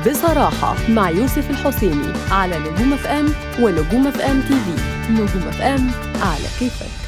بصراحة مع يوسف الحسيني على نجوم اف ام ونجوم اف ام تي في نجوم اف ام على كيفك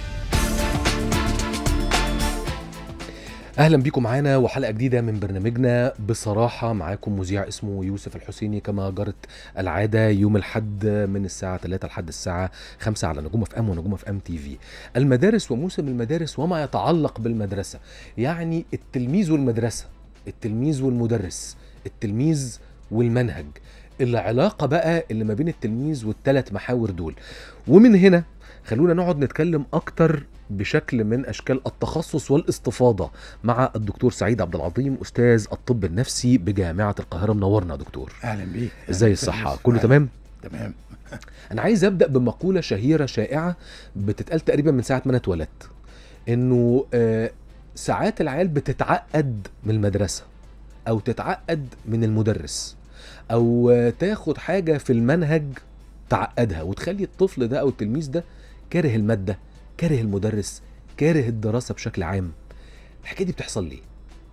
اهلا بيكم معانا وحلقه جديده من برنامجنا بصراحه معاكم مذيع اسمه يوسف الحسيني كما جرت العاده يوم الحد من الساعه 3 لحد الساعه 5 على نجوم اف ام ونجوم اف ام تي في المدارس وموسم المدارس وما يتعلق بالمدرسه يعني التلميذ والمدرسه التلميذ والمدرس التلميذ والمنهج العلاقه بقى اللي ما بين التلميذ والثلاث محاور دول ومن هنا خلونا نقعد نتكلم اكتر بشكل من اشكال التخصص والاستفاضه مع الدكتور سعيد عبد العظيم استاذ الطب النفسي بجامعه القاهره منورنا يا دكتور اهلا بيك ازاي أهلاً الصحه يوسف. كله أهلاً. تمام تمام انا عايز ابدا بمقوله شهيره شائعه بتتقال تقريبا من ساعه ما انا اتولدت انه آه، ساعات العيال بتتعقد من المدرسه او تتعقد من المدرس او آه، تاخد حاجه في المنهج تعقدها وتخلي الطفل ده او التلميذ ده كاره الماده كاره المدرس كاره الدراسه بشكل عام الحكايه دي بتحصل ليه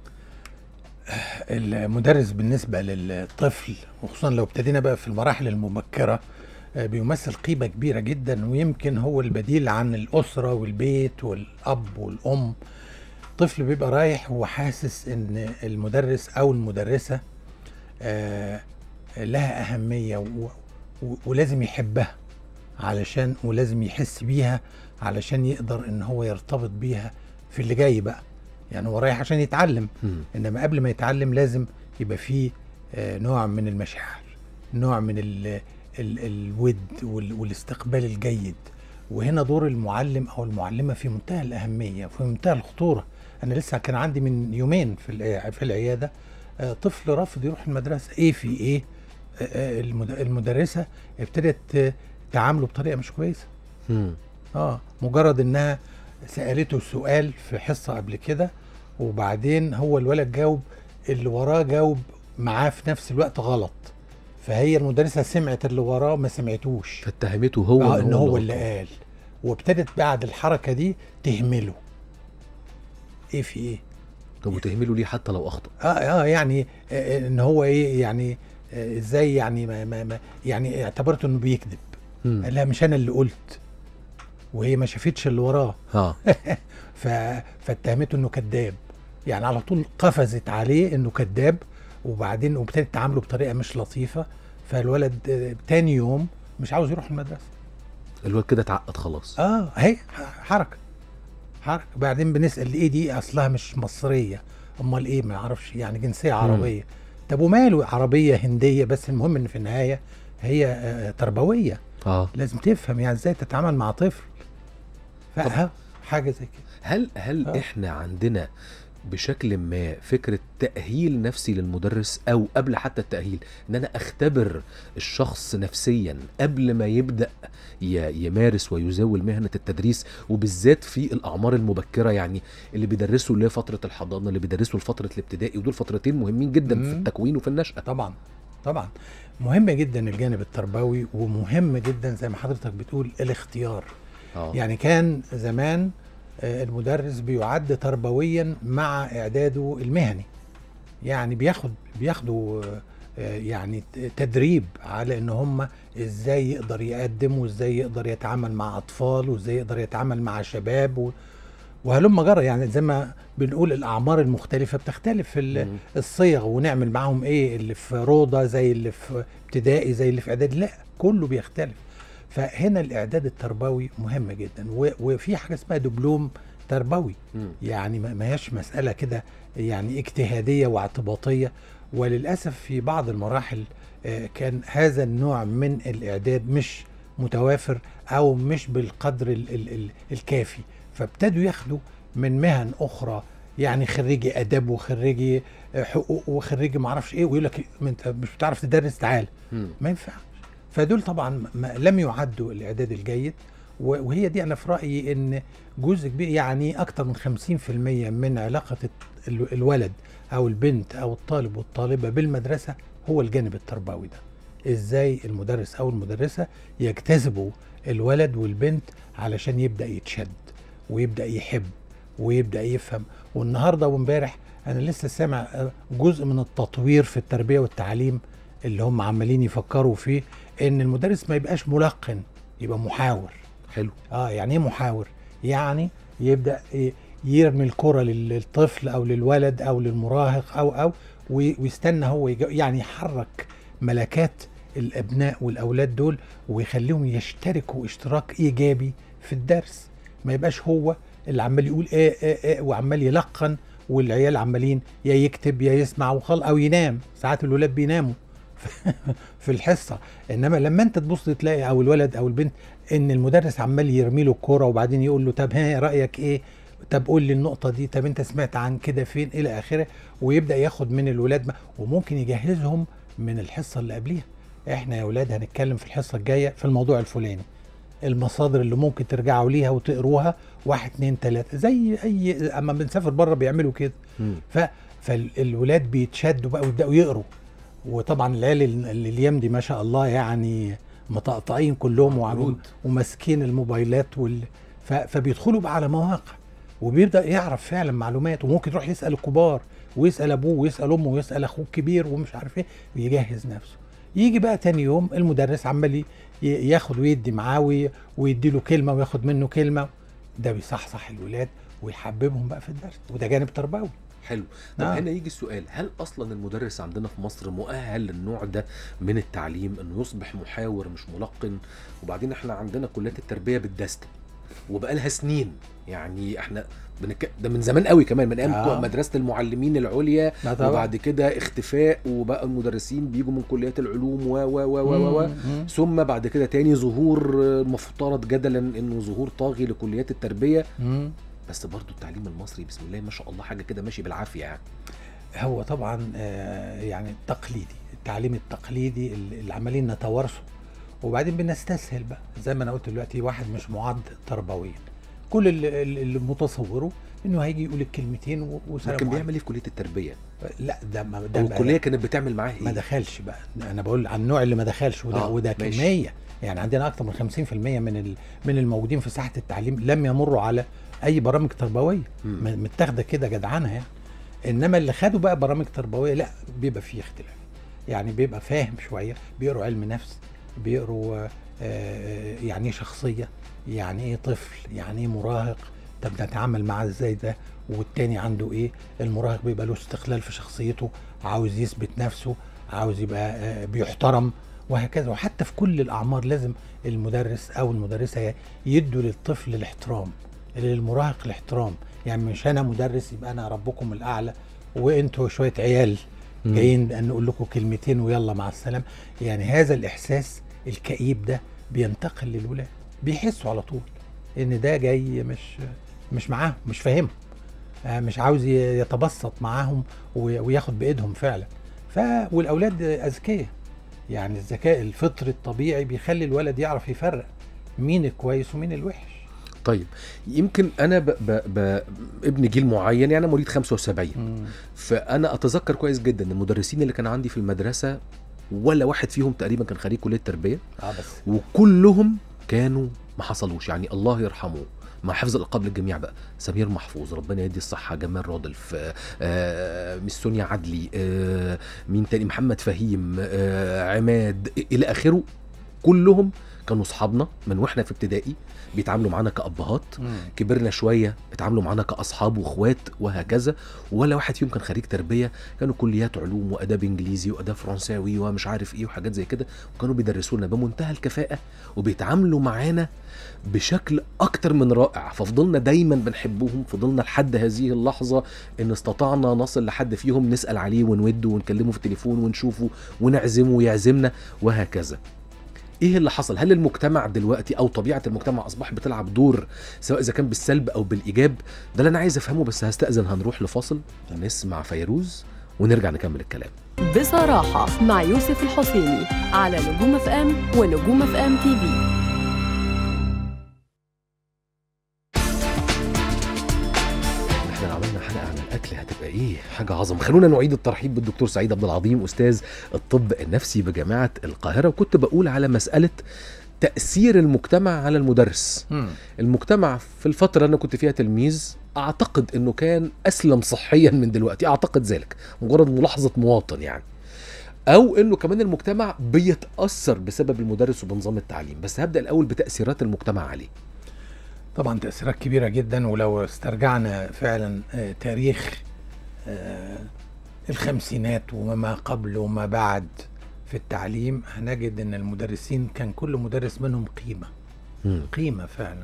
المدرس بالنسبه للطفل وخصوصا لو ابتدينا بقى في المراحل المبكره آه، بيمثل قيمه كبيره جدا ويمكن هو البديل عن الاسره والبيت والاب والام الطفل بيبقى رايح وحاسس ان المدرس او المدرسه آه، لها اهميه و- و- ولازم يحبها علشان ولازم يحس بيها علشان يقدر ان هو يرتبط بيها في اللي جاي بقى يعني هو رايح عشان يتعلم مم. انما قبل ما يتعلم لازم يبقى فيه آه، نوع من المشاعر نوع من ال ال الود وال- والاستقبال الجيد وهنا دور المعلم او المعلمه في منتهى الاهميه وفي منتهى الخطوره انا لسه كان عندي من يومين في العيا- في العياده آه، طفل رافض يروح المدرسه ايه في ايه آه، آه، المد- المدرسه ابتدت آه، تعامله بطريقه مش كويسه مم. اه مجرد انها سالته سؤال في حصه قبل كده وبعدين هو الولد جاوب اللي وراه جاوب معاه في نفس الوقت غلط فهي المدرسه سمعت اللي وراه ما سمعتوش فاتهمته هو آه ان هو اللي غلطان. قال وابتدت بعد الحركه دي تهمله ايه في ايه طب وتهمله ليه حتى لو اخطا اه اه يعني آه ان هو ايه يعني آه ازاي يعني ما ما ما يعني اعتبرته انه بيكذب مم. قال لها مش انا اللي قلت وهي ما شافتش اللي وراه ها ف... فاتهمته انه كذاب يعني على طول قفزت عليه انه كذاب وبعدين وابتدت تعامله بطريقه مش لطيفه فالولد آه، تاني يوم مش عاوز يروح المدرسه الواد كده اتعقد خلاص اه اهي ح- حركه حركه بعدين بنسال ايه دي اصلها مش مصريه امال ايه ما اعرفش يعني جنسيه عربيه طب وماله عربيه هنديه بس المهم ان في النهايه هي آه، تربويه اه لازم تفهم يعني ازاي تتعامل مع طفل فها حاجه زي كده هل هل آه. احنا عندنا بشكل ما فكره تاهيل نفسي للمدرس او قبل حتى التاهيل ان انا اختبر الشخص نفسيا قبل ما يبدا ي- يمارس ويزاول مهنه التدريس وبالذات في الاعمار المبكره يعني اللي بيدرسوا لفتره الحضانه اللي بيدرسوا لفتره الابتدائي ودول فترتين مهمين جدا في مم. التكوين وفي النشاه طبعا طبعا مهم جدا الجانب التربوي ومهم جدا زي ما حضرتك بتقول الاختيار اه يعني كان زمان آه، المدرس بيعد تربويا مع اعداده المهني يعني بياخد بياخدوا آه، آه، يعني ت- تدريب على ان هم ازاي يقدر يقدم وازاي يقدر يتعامل مع اطفال وازاي يقدر يتعامل مع شباب و... وهلم جرى يعني زي ما بنقول الاعمار المختلفه بتختلف في ال- مم. الصيغ ونعمل معاهم ايه اللي في روضه زي اللي في ابتدائي زي اللي في اعدادي لا كله بيختلف فهنا الاعداد التربوي مهم جدا و- وفي حاجه اسمها دبلوم تربوي مم. يعني ما ما هياش مساله كده يعني اجتهاديه واعتباطيه وللاسف في بعض المراحل آه، كان هذا النوع من الاعداد مش متوافر او مش بالقدر ال ال ال الكافي فابتدوا ياخدوا من مهن اخرى يعني خريجي اداب وخريجي آه، حقوق وخريجي معرفش ايه ويقول لك ما انت مش بتعرف تدرس تعال مم. ما ينفعش فدول طبعا ما لم يعدوا الاعداد الجيد و- وهي دي انا في رايي ان جزء كبير يعني اكتر من 50% من علاقه ال- الولد او البنت او الطالب والطالبه بالمدرسه هو الجانب التربوي ده ازاي المدرس او المدرسه يجتذبوا الولد والبنت علشان يبدا يتشد ويبدا يحب ويبدا يفهم والنهارده وامبارح انا لسه سامع آه، جزء من التطوير في التربيه والتعليم اللي هم عمالين يفكروا فيه ان المدرس ما يبقاش ملقن يبقى محاور حلو اه يعني ايه محاور يعني يبدا ي- يرمي الكره للطفل او للولد او للمراهق او او وي- ويستنى هو يجا يعني يحرك ملكات الابناء والاولاد دول ويخليهم يشتركوا اشتراك ايجابي في الدرس ما يبقاش هو اللي عمال يقول ايه ايه ايه وعمال يلقن والعيال عمالين يا يكتب يا يسمع وخل او ينام ساعات الولاد بيناموا في الحصه انما لما انت تبص تلاقي او الولد او البنت ان المدرس عمال يرمي له الكوره وبعدين يقول له طب ها رايك ايه طب قول لي النقطه دي طب انت سمعت عن كده فين الى اخره ويبدا ياخد من الولاد ما- وممكن يجهزهم من الحصه اللي قبليها احنا يا ولاد هنتكلم في الحصه الجايه في الموضوع الفلاني المصادر اللي ممكن ترجعوا ليها وتقروها واحد اتنين تلاته زي اي اما بنسافر بره بيعملوا كده مم. ف فالولاد بيتشدوا بقى ويبداوا يقروا وطبعا العيال ال- اللي اليوم دي ما شاء الله يعني مطقطقين كلهم وعاملين ورود. وماسكين الموبايلات وال... ف... فبيدخلوا بقى على مواقع وبيبدا يعرف فعلا معلومات وممكن يروح يسال الكبار ويسال ابوه ويسال امه ويسال اخوه الكبير ومش عارف ايه ويجهز نفسه يجي بقى تاني يوم المدرس عمال ي- ي- ياخد ويدي معاه وي... ويدي له كلمه وياخد منه كلمه ده بيصحصح الولاد ويحببهم بقى في الدرس وده جانب تربوي حلو طب آه. هنا يجي السؤال هل اصلا المدرس عندنا في مصر مؤهل للنوع ده من التعليم انه يصبح محاور مش ملقن وبعدين احنا عندنا كليات التربيه بالدستة وبقالها سنين يعني احنا بنك... ده من زمان قوي كمان من ايام آه. آه. مدرسه المعلمين العليا لا طبعا. وبعد كده اختفاء وبقى المدرسين بيجوا من كليات العلوم و و و و و مم، مم. ثم بعد كده تاني ظهور آه، مفترض جدلا انه ظهور طاغي لكليات التربيه مم. بس برضو التعليم المصري بسم الله ما شاء الله حاجه كده ماشي بالعافيه يعني هو طبعا آه، يعني تقليدي التعليم التقليدي اللي اللي عمالين نتوارثه وبعدين بنستسهل بقى زي ما انا قلت دلوقتي واحد مش معد تربويا كل اللي, اللي متصوره انه هيجي يقول الكلمتين و- وسلام كان عليكم. بيعمل ايه في كليه التربيه لا ده ما ده او بقى- الكليه كانت بتعمل معاه ما ايه دخلش بقى انا بقول عن النوع اللي ما دخلش وده آه، آه وده ماشي. كميه يعني عندنا اكتر من 50% من ال- من الموجودين في ساحه التعليم لم يمروا على اي برامج تربويه مم. م- متاخده كده جدعانه يعني انما اللي خدوا بقى برامج تربويه لا بيبقى فيه اختلاف يعني بيبقى فاهم شويه بيقروا علم نفس بيقروا آه، آه، يعني ايه شخصيه يعني ايه طفل يعني ايه مراهق طب نتعامل معاه ازاي ده والتاني عنده ايه المراهق بيبقى له استقلال في شخصيته عاوز يثبت نفسه عاوز يبقى آه، بيحترم وهكذا وحتى في كل الاعمار لازم المدرس او المدرسه يدوا للطفل الاحترام للمراهق الاحترام يعني مش انا مدرس يبقى انا ربكم الاعلى وانتوا شويه عيال مم. جايين نقول لكم كلمتين ويلا مع السلامه يعني هذا الاحساس الكئيب ده بينتقل للولاد بيحسوا على طول ان ده جاي مش مش معاهم مش فاهمهم آه، مش عاوز ي- يتبسط معاهم و- وياخد بايدهم فعلا ف والاولاد اذكياء يعني الذكاء الفطري الطبيعي بيخلي الولد يعرف يفرق مين الكويس ومين الوحش طيب يمكن انا ب... ب... ب... ابن جيل معين يعني أنا مواليد 75 فانا اتذكر كويس جدا ان المدرسين اللي كان عندي في المدرسه ولا واحد فيهم تقريبا كان خريج كليه تربيه اه بس وكلهم كانوا ما حصلوش يعني الله يرحمه مع حفظ الالقاب للجميع بقى سمير محفوظ ربنا يدي الصحه جمال رادلف آه، آه، مس سونيا عدلي آه، مين تاني محمد فهيم آه، عماد الى اخره كلهم كانوا اصحابنا من واحنا في ابتدائي بيتعاملوا معانا كابهات كبرنا شويه اتعاملوا معانا كاصحاب واخوات وهكذا ولا واحد فيهم كان خريج تربيه كانوا كليات علوم واداب انجليزي واداب فرنساوي ومش عارف ايه وحاجات زي كده وكانوا بيدرسوا لنا بمنتهى الكفاءه وبيتعاملوا معانا بشكل اكتر من رائع ففضلنا دايما بنحبهم فضلنا لحد هذه اللحظه ان استطعنا نصل لحد فيهم نسال عليه ونوده ونكلمه في التليفون ونشوفه ونعزمه ويعزمنا وهكذا ايه اللي حصل هل المجتمع دلوقتي او طبيعه المجتمع اصبح بتلعب دور سواء اذا كان بالسلب او بالايجاب ده اللي انا عايز افهمه بس هستاذن هنروح لفاصل نسمع فيروز ونرجع نكمل الكلام بصراحة مع يوسف الحسيني على نجوم اف ام ونجوم اف ام تي في احنا لو عملنا حلقه عن الاكل هتبقى ايه حاجه عظمه خلونا نعيد الترحيب بالدكتور سعيد عبد العظيم استاذ الطب النفسي بجامعه القاهره وكنت بقول على مساله تاثير المجتمع على المدرس المجتمع في الفتره اللي انا كنت فيها تلميذ اعتقد انه كان اسلم صحيا من دلوقتي اعتقد ذلك مجرد ملاحظه مواطن يعني او انه كمان المجتمع بيتاثر بسبب المدرس وبنظام التعليم بس هبدا الاول بتاثيرات المجتمع عليه طبعا تأثيرات كبيرة جدا ولو استرجعنا فعلا آه، تاريخ آه، الخمسينات وما قبل وما بعد في التعليم هنجد ان المدرسين كان كل مدرس منهم قيمة مم. قيمة فعلا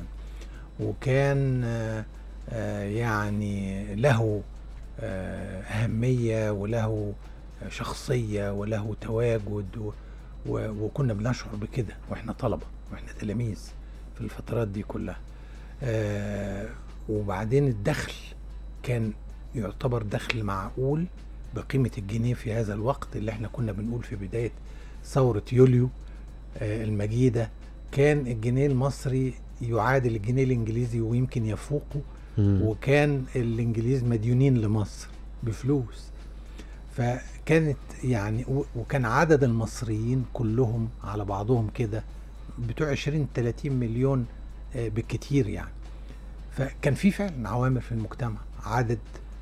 وكان آه، آه، يعني له آه، أهمية وله شخصية وله تواجد و- و- وكنا بنشعر بكده واحنا طلبة واحنا تلاميذ في الفترات دي كلها آه، وبعدين الدخل كان يعتبر دخل معقول بقيمة الجنيه في هذا الوقت اللي احنا كنا بنقول في بداية ثورة يوليو آه، المجيدة كان الجنيه المصري يعادل الجنيه الانجليزي ويمكن يفوقه مم. وكان الانجليز مديونين لمصر بفلوس فكانت يعني و- وكان عدد المصريين كلهم على بعضهم كده بتوع 20 30 مليون آه، بالكتير يعني فكان في فعلا عوامل في المجتمع عدد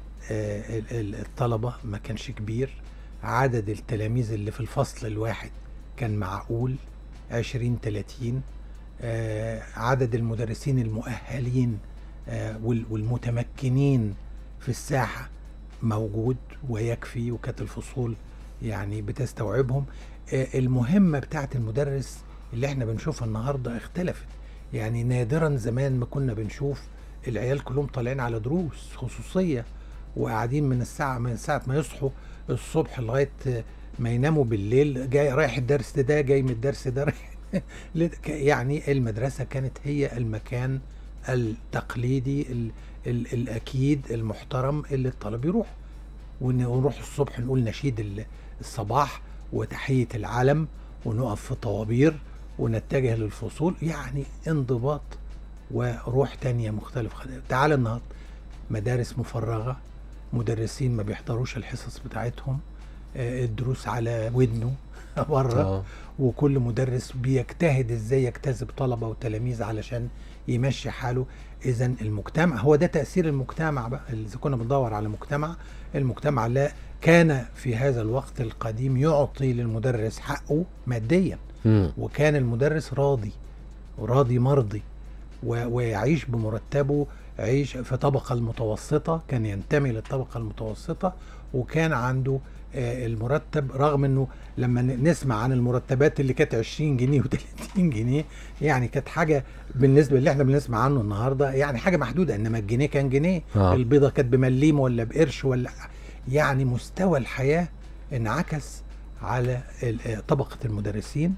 آه، ال- ال- الطلبة ما كانش كبير عدد التلاميذ اللي في الفصل الواحد كان معقول 20 30 آه، عدد المدرسين المؤهلين آه، وال- والمتمكنين في الساحة موجود ويكفي وكانت الفصول يعني بتستوعبهم آه، المهمة بتاعت المدرس اللي احنا بنشوفها النهاردة اختلفت يعني نادرا زمان ما كنا بنشوف العيال كلهم طالعين على دروس خصوصية وقاعدين من الساعة من ساعة ما يصحوا الصبح لغاية آه، ما يناموا بالليل جاي رايح الدرس ده جاي من الدرس ده رايح لد- يعني المدرسة كانت هي المكان التقليدي ال ال الأكيد المحترم اللي الطالب يروح ون- ونروح الصبح نقول نشيد ال- الصباح وتحية العلم ونقف في طوابير ونتجه للفصول يعني انضباط وروح تانية مختلفة تعال النهاردة مدارس مفرغة مدرسين ما بيحضروش الحصص بتاعتهم آه، الدروس على ودنه بره آه. وكل مدرس بيجتهد ازاي يجتذب طلبه وتلاميذ علشان يمشي حاله اذا المجتمع هو ده تاثير المجتمع بقى اذا كنا بندور على مجتمع المجتمع لا كان في هذا الوقت القديم يعطي للمدرس حقه ماديا مم. وكان المدرس راضي وراضي مرضي و- ويعيش بمرتبه عيش في طبقة المتوسطة كان ينتمي للطبقة المتوسطة وكان عنده آه، المرتب رغم انه لما ن- نسمع عن المرتبات اللي كانت 20 جنيه و30 جنيه يعني كانت حاجة بالنسبة اللي احنا بنسمع عنه النهاردة يعني حاجة محدودة انما الجنيه كان جنيه آه. البيضة كانت بمليم ولا بقرش ولا يعني مستوى الحياة انعكس على ال- آه، طبقة المدرسين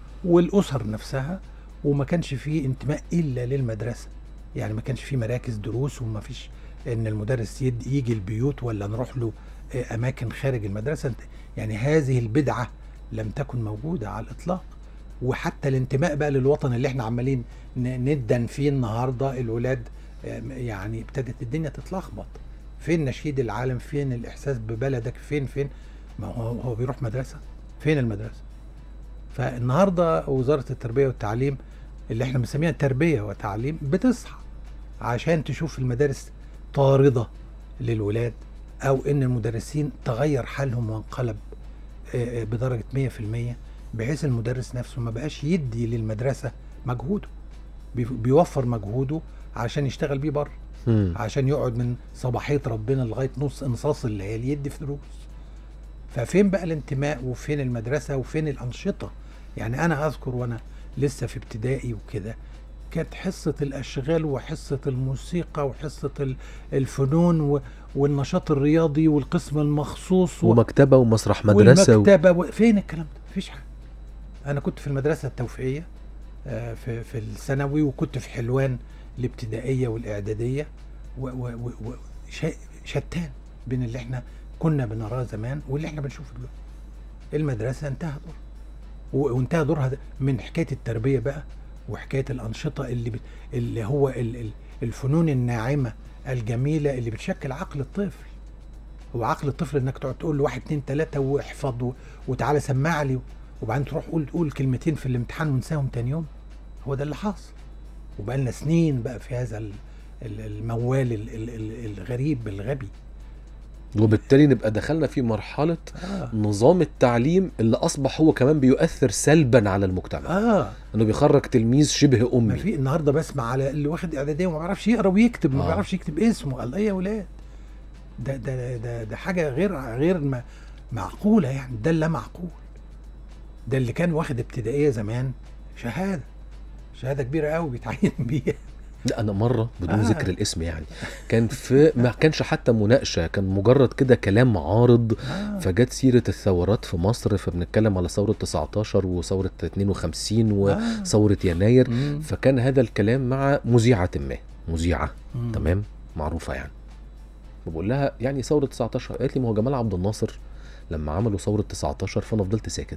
والاسر نفسها وما كانش فيه انتماء الا للمدرسه يعني ما كانش فيه مراكز دروس وما فيش ان المدرس يد- يجي البيوت ولا نروح له آه، اماكن خارج المدرسه انت- يعني هذه البدعه لم تكن موجوده على الاطلاق وحتى الانتماء بقى للوطن اللي احنا عمالين ن- ندن فيه النهارده الولاد آه، يعني ابتدت الدنيا تتلخبط فين نشيد العالم فين الاحساس ببلدك فين فين ما هو هو بيروح مدرسه فين المدرسه فالنهارده وزاره التربيه والتعليم اللي احنا بنسميها تربيه وتعليم بتصحى عشان تشوف المدارس طارده للولاد او ان المدرسين تغير حالهم وانقلب آه، آه، بدرجه 100% بحيث المدرس نفسه ما بقاش يدي للمدرسه مجهوده بي- بيوفر مجهوده عشان يشتغل بيه بره مم. عشان يقعد من صباحيه ربنا لغايه نص انصاص الليالي يدي فلوس ففين بقى الانتماء وفين المدرسه وفين الانشطه يعني انا اذكر وانا لسه في ابتدائي وكده كانت حصة الأشغال وحصة الموسيقى وحصة ال- الفنون و- والنشاط الرياضي والقسم المخصوص و- ومكتبه ومسرح مدرسه و... والمكتبة و... فين الكلام ده؟ مفيش حاجة أنا كنت في المدرسة التوفيقية آه، في في الثانوي وكنت في حلوان الابتدائية والإعدادية و... و... و... و... شيء شتان بين اللي احنا كنا بنراه زمان واللي احنا بنشوفه دلوقتي المدرسة انتهى دورها و- وانتهى دورها ده من حكاية التربية بقى وحكاية الأنشطة اللي بت... اللي هو ال... ال- الفنون الناعمة الجميلة اللي بتشكل عقل الطفل هو عقل الطفل انك تقعد تقول له واحد اتنين تلاته واحفظ و- وتعالى سمع لي وبعدين تروح قول تقول كلمتين في الامتحان ونساهم تاني يوم هو ده اللي حاصل وبقى لنا سنين بقى في هذا ال- ال- الموال ال- ال- ال- الغريب الغبي وبالتالي نبقى دخلنا في مرحله اه نظام التعليم اللي اصبح هو كمان بيؤثر سلبا على المجتمع اه انه بيخرج تلميذ شبه ما امي في النهارده بسمع على اللي واخد اعداديه وما بيعرفش يقرا ويكتب ما آه. بيعرفش يكتب اسمه قال ايه يا ولاد ده ده ده ده حاجه غير غير ما معقوله يعني ده لا معقول ده اللي كان واخد ابتدائيه زمان شهاده شهاده كبيره قوي بيتعين بيها لا انا مره بدون آه. ذكر الاسم يعني كان في ما كانش حتى مناقشه كان مجرد كده كلام عارض آه. فجت سيره الثورات في مصر فبنتكلم على ثوره 19 وثوره 52 آه. وثوره يناير مم. فكان هذا الكلام مع مذيعه ما مذيعه مم. تمام معروفه يعني بقول لها يعني ثوره 19 قالت لي ما هو جمال عبد الناصر لما عملوا ثوره 19 فانا فضلت ساكت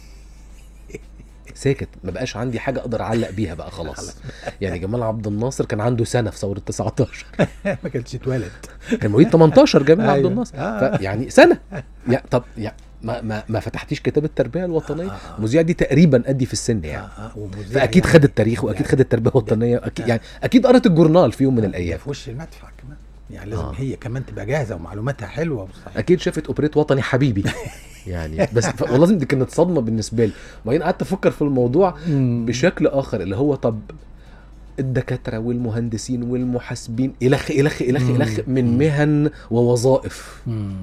ساكت ما بقاش عندي حاجه اقدر اعلق بيها بقى خلاص يعني جمال عبد الناصر كان عنده سنه في ثوره 19 ما كانش اتولد كان مواليد 18 جمال عبد أيوة. الناصر آه. يعني سنه يا طب يا ما ما ما فتحتيش كتاب التربيه الوطنيه آه، آه. المذيعه دي تقريبا قدي في السن يعني آه، آه، ومذيع فاكيد يعني. خدت تاريخ واكيد يعني- خدت تربيه وطنيه واكيد يعني اكيد قرت الجورنال في يوم من ده الايام في وش المدفع كمان يعني لازم آه. هي كمان تبقى جاهزه ومعلوماتها حلوه وصحيح اكيد شافت اوبريت وطني حبيبي يعني بس ف... والله لازم دي كانت صدمه بالنسبه لي وبعدين قعدت افكر في الموضوع بشكل اخر اللي هو طب الدكاتره والمهندسين والمحاسبين الخ الخ الخ مم. الخ من مهن ووظائف مم.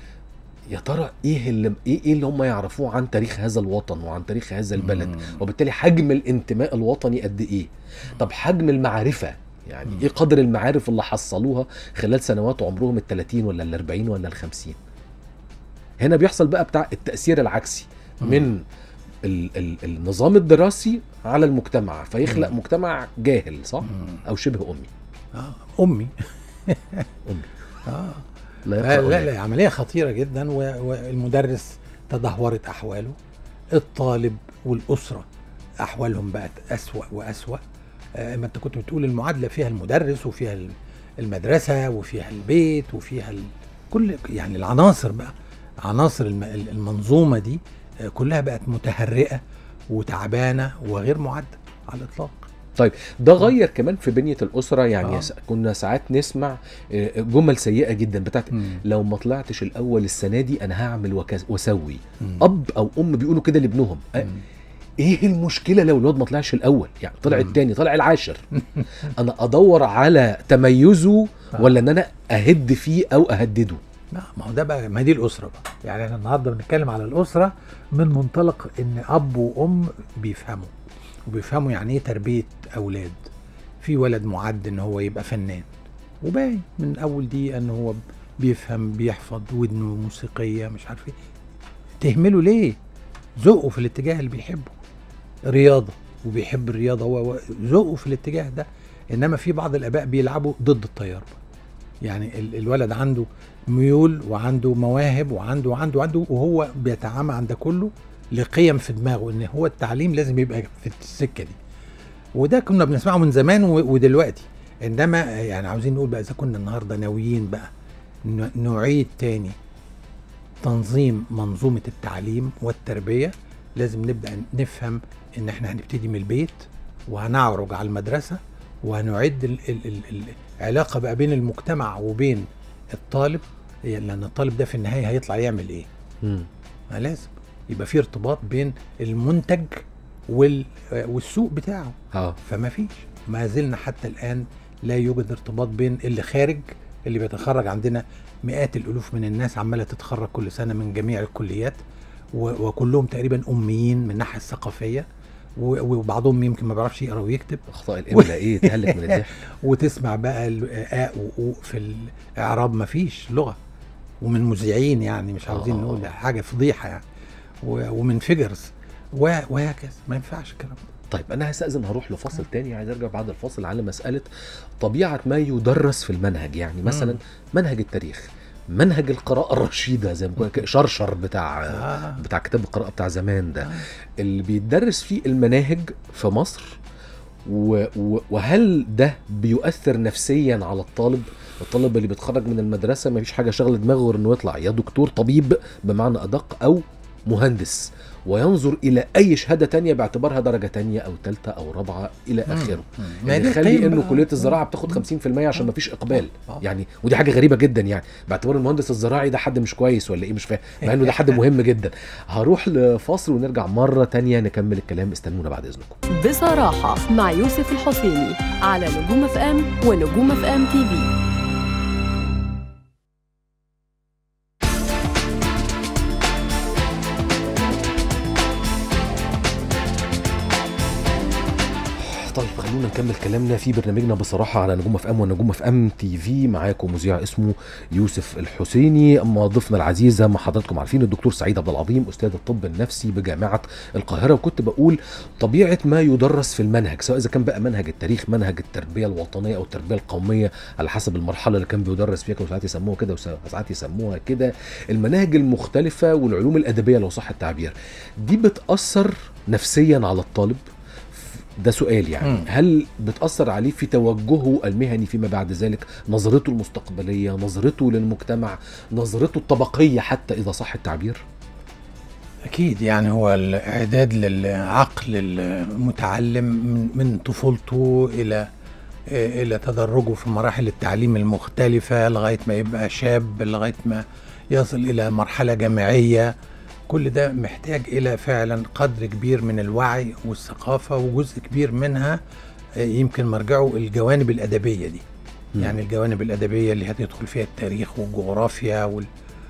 يا ترى ايه اللي ايه ايه اللي هم يعرفوه عن تاريخ هذا الوطن وعن تاريخ هذا البلد مم. وبالتالي حجم الانتماء الوطني قد ايه طب حجم المعرفه يعني مم. ايه قدر المعارف اللي حصلوها خلال سنوات عمرهم ال 30 ولا ال 40 ولا ال 50 هنا بيحصل بقى بتاع التاثير العكسي مم. من ال ال النظام الدراسي على المجتمع فيخلق مم. مجتمع جاهل صح مم. او شبه امي اه امي امي اه لا لا يقرأ لا, ولا لا عمليه خطيره جدا و- والمدرس تدهورت احواله الطالب والاسره احوالهم بقت اسوا واسوا آه، ما انت كنت بتقول المعادله فيها المدرس وفيها ال- المدرسه وفيها البيت وفيها ال... كل يعني العناصر بقى عناصر الم- المنظومه دي آه، كلها بقت متهرئه وتعبانه وغير معده على الاطلاق ده غير كمان في بنيه الاسره يعني آه. س- كنا ساعات نسمع آه، جمل سيئه جدا بتاعت لو ما طلعتش الاول السنه دي انا هعمل وكز- واسوي مم. اب او ام بيقولوا كده لابنهم أ- مم. ايه المشكله لو الواد ما طلعش الاول يعني طلع مم. التاني طلع العاشر انا ادور على تميزه آه. ولا ان انا اهد فيه او اهدده لا ما هو ده بقى ما دي الاسره بقى يعني احنا النهارده بنتكلم على الاسره من منطلق ان اب وام بيفهموا وبيفهموا يعني ايه تربيه اولاد في ولد معد ان هو يبقى فنان وباين من اول دي ان هو بيفهم بيحفظ ودنه موسيقيه مش عارف ايه تهمله ليه ذوقه في الاتجاه اللي بيحبه رياضه وبيحب الرياضه هو هو ذوقه في الاتجاه ده انما في بعض الاباء بيلعبوا ضد التيار بقى يعني ال- الولد عنده ميول وعنده مواهب وعنده وعنده وعنده وهو بيتعامى عن ده كله لقيم في دماغه ان هو التعليم لازم يبقى في السكه دي وده كنا بنسمعه من زمان و- ودلوقتي انما يعني عاوزين نقول بقى اذا كنا النهارده ناويين بقى ن- نعيد تاني تنظيم منظومه التعليم والتربيه لازم نبدا نفهم ان احنا هنبتدي من البيت وهنعرج على المدرسه وهنعد ال- ال- ال- العلاقه بقى بين المجتمع وبين الطالب يعني لان الطالب ده في النهايه هيطلع يعمل ايه؟ مم. ما لازم يبقى في ارتباط بين المنتج وال والسوق بتاعه اه فما فيش ما زلنا حتى الان لا يوجد ارتباط بين اللي خارج اللي بيتخرج عندنا مئات الالوف من الناس عماله تتخرج كل سنه من جميع الكليات و- وكلهم تقريبا اميين من الناحيه الثقافيه و- وبعضهم يمكن ما بيعرفش يقرا ويكتب اخطاء الاملاء ايه تهلك من الضحك وتسمع بقى الآ وأو في الإعراب مفيش لغة ومن مذيعين يعني مش عاوزين آه. نقول حاجة فضيحة يعني و- ومن فيجرز و- وهكذا ما ينفعش الكلام ده طيب انا هستاذن هروح لفاصل تاني عايز ارجع بعد الفاصل على مساله طبيعه ما يدرس في المنهج يعني مثلا مم. منهج التاريخ منهج القراءه الرشيده زي ما بيقولوا كده، شرشر بتاع آه. بتاع كتاب القراءه بتاع زمان ده آه. اللي بيتدرس فيه المناهج في مصر و... و... وهل ده بيؤثر نفسيا على الطالب الطالب اللي بيتخرج من المدرسه ما فيش حاجه شغله دماغه غير انه يطلع يا دكتور طبيب بمعنى ادق او مهندس وينظر الى اي شهاده تانية باعتبارها درجه تانية او ثالثه او رابعه الى اخره مم. ما يعني دي خلي القيم انه بقى. كليه الزراعه مم. بتاخد 50% عشان ما فيش اقبال آه. يعني ودي حاجه غريبه جدا يعني باعتبار المهندس الزراعي ده حد مش كويس ولا ايه مش فاهم مع انه ده حد مهم جدا هروح لفاصل ونرجع مره تانية نكمل الكلام استنونا بعد اذنكم بصراحة مع يوسف الحسيني على نجوم اف ام ونجوم اف ام تي في طيب خلونا نكمل كلامنا في برنامجنا بصراحه على نجوم اف ام ونجوم اف ام تي في معاكم مذيع اسمه يوسف الحسيني اما ضيفنا العزيز زي ما حضراتكم عارفين الدكتور سعيد عبد العظيم استاذ الطب النفسي بجامعه القاهره وكنت بقول طبيعه ما يدرس في المنهج سواء اذا كان بقى منهج التاريخ منهج التربيه الوطنيه او التربيه القوميه على حسب المرحله اللي كان بيدرس فيها كانوا ساعات يسموها كده وساعات يسموها كده المناهج المختلفه والعلوم الادبيه لو صح التعبير دي بتاثر نفسيا على الطالب ده سؤال يعني مم. هل بتأثر عليه في توجهه المهني فيما بعد ذلك نظرته المستقبلية نظرته للمجتمع نظرته الطبقية حتى إذا صح التعبير اكيد يعني هو الاعداد للعقل المتعلم من, من طفولته الى الى تدرجه في مراحل التعليم المختلفه لغايه ما يبقى شاب لغايه ما يصل الى مرحله جامعيه كل ده محتاج الى فعلا قدر كبير من الوعي والثقافه وجزء كبير منها يمكن مرجعه الجوانب الادبيه دي مم. يعني الجوانب الادبيه اللي هتدخل فيها التاريخ والجغرافيا وال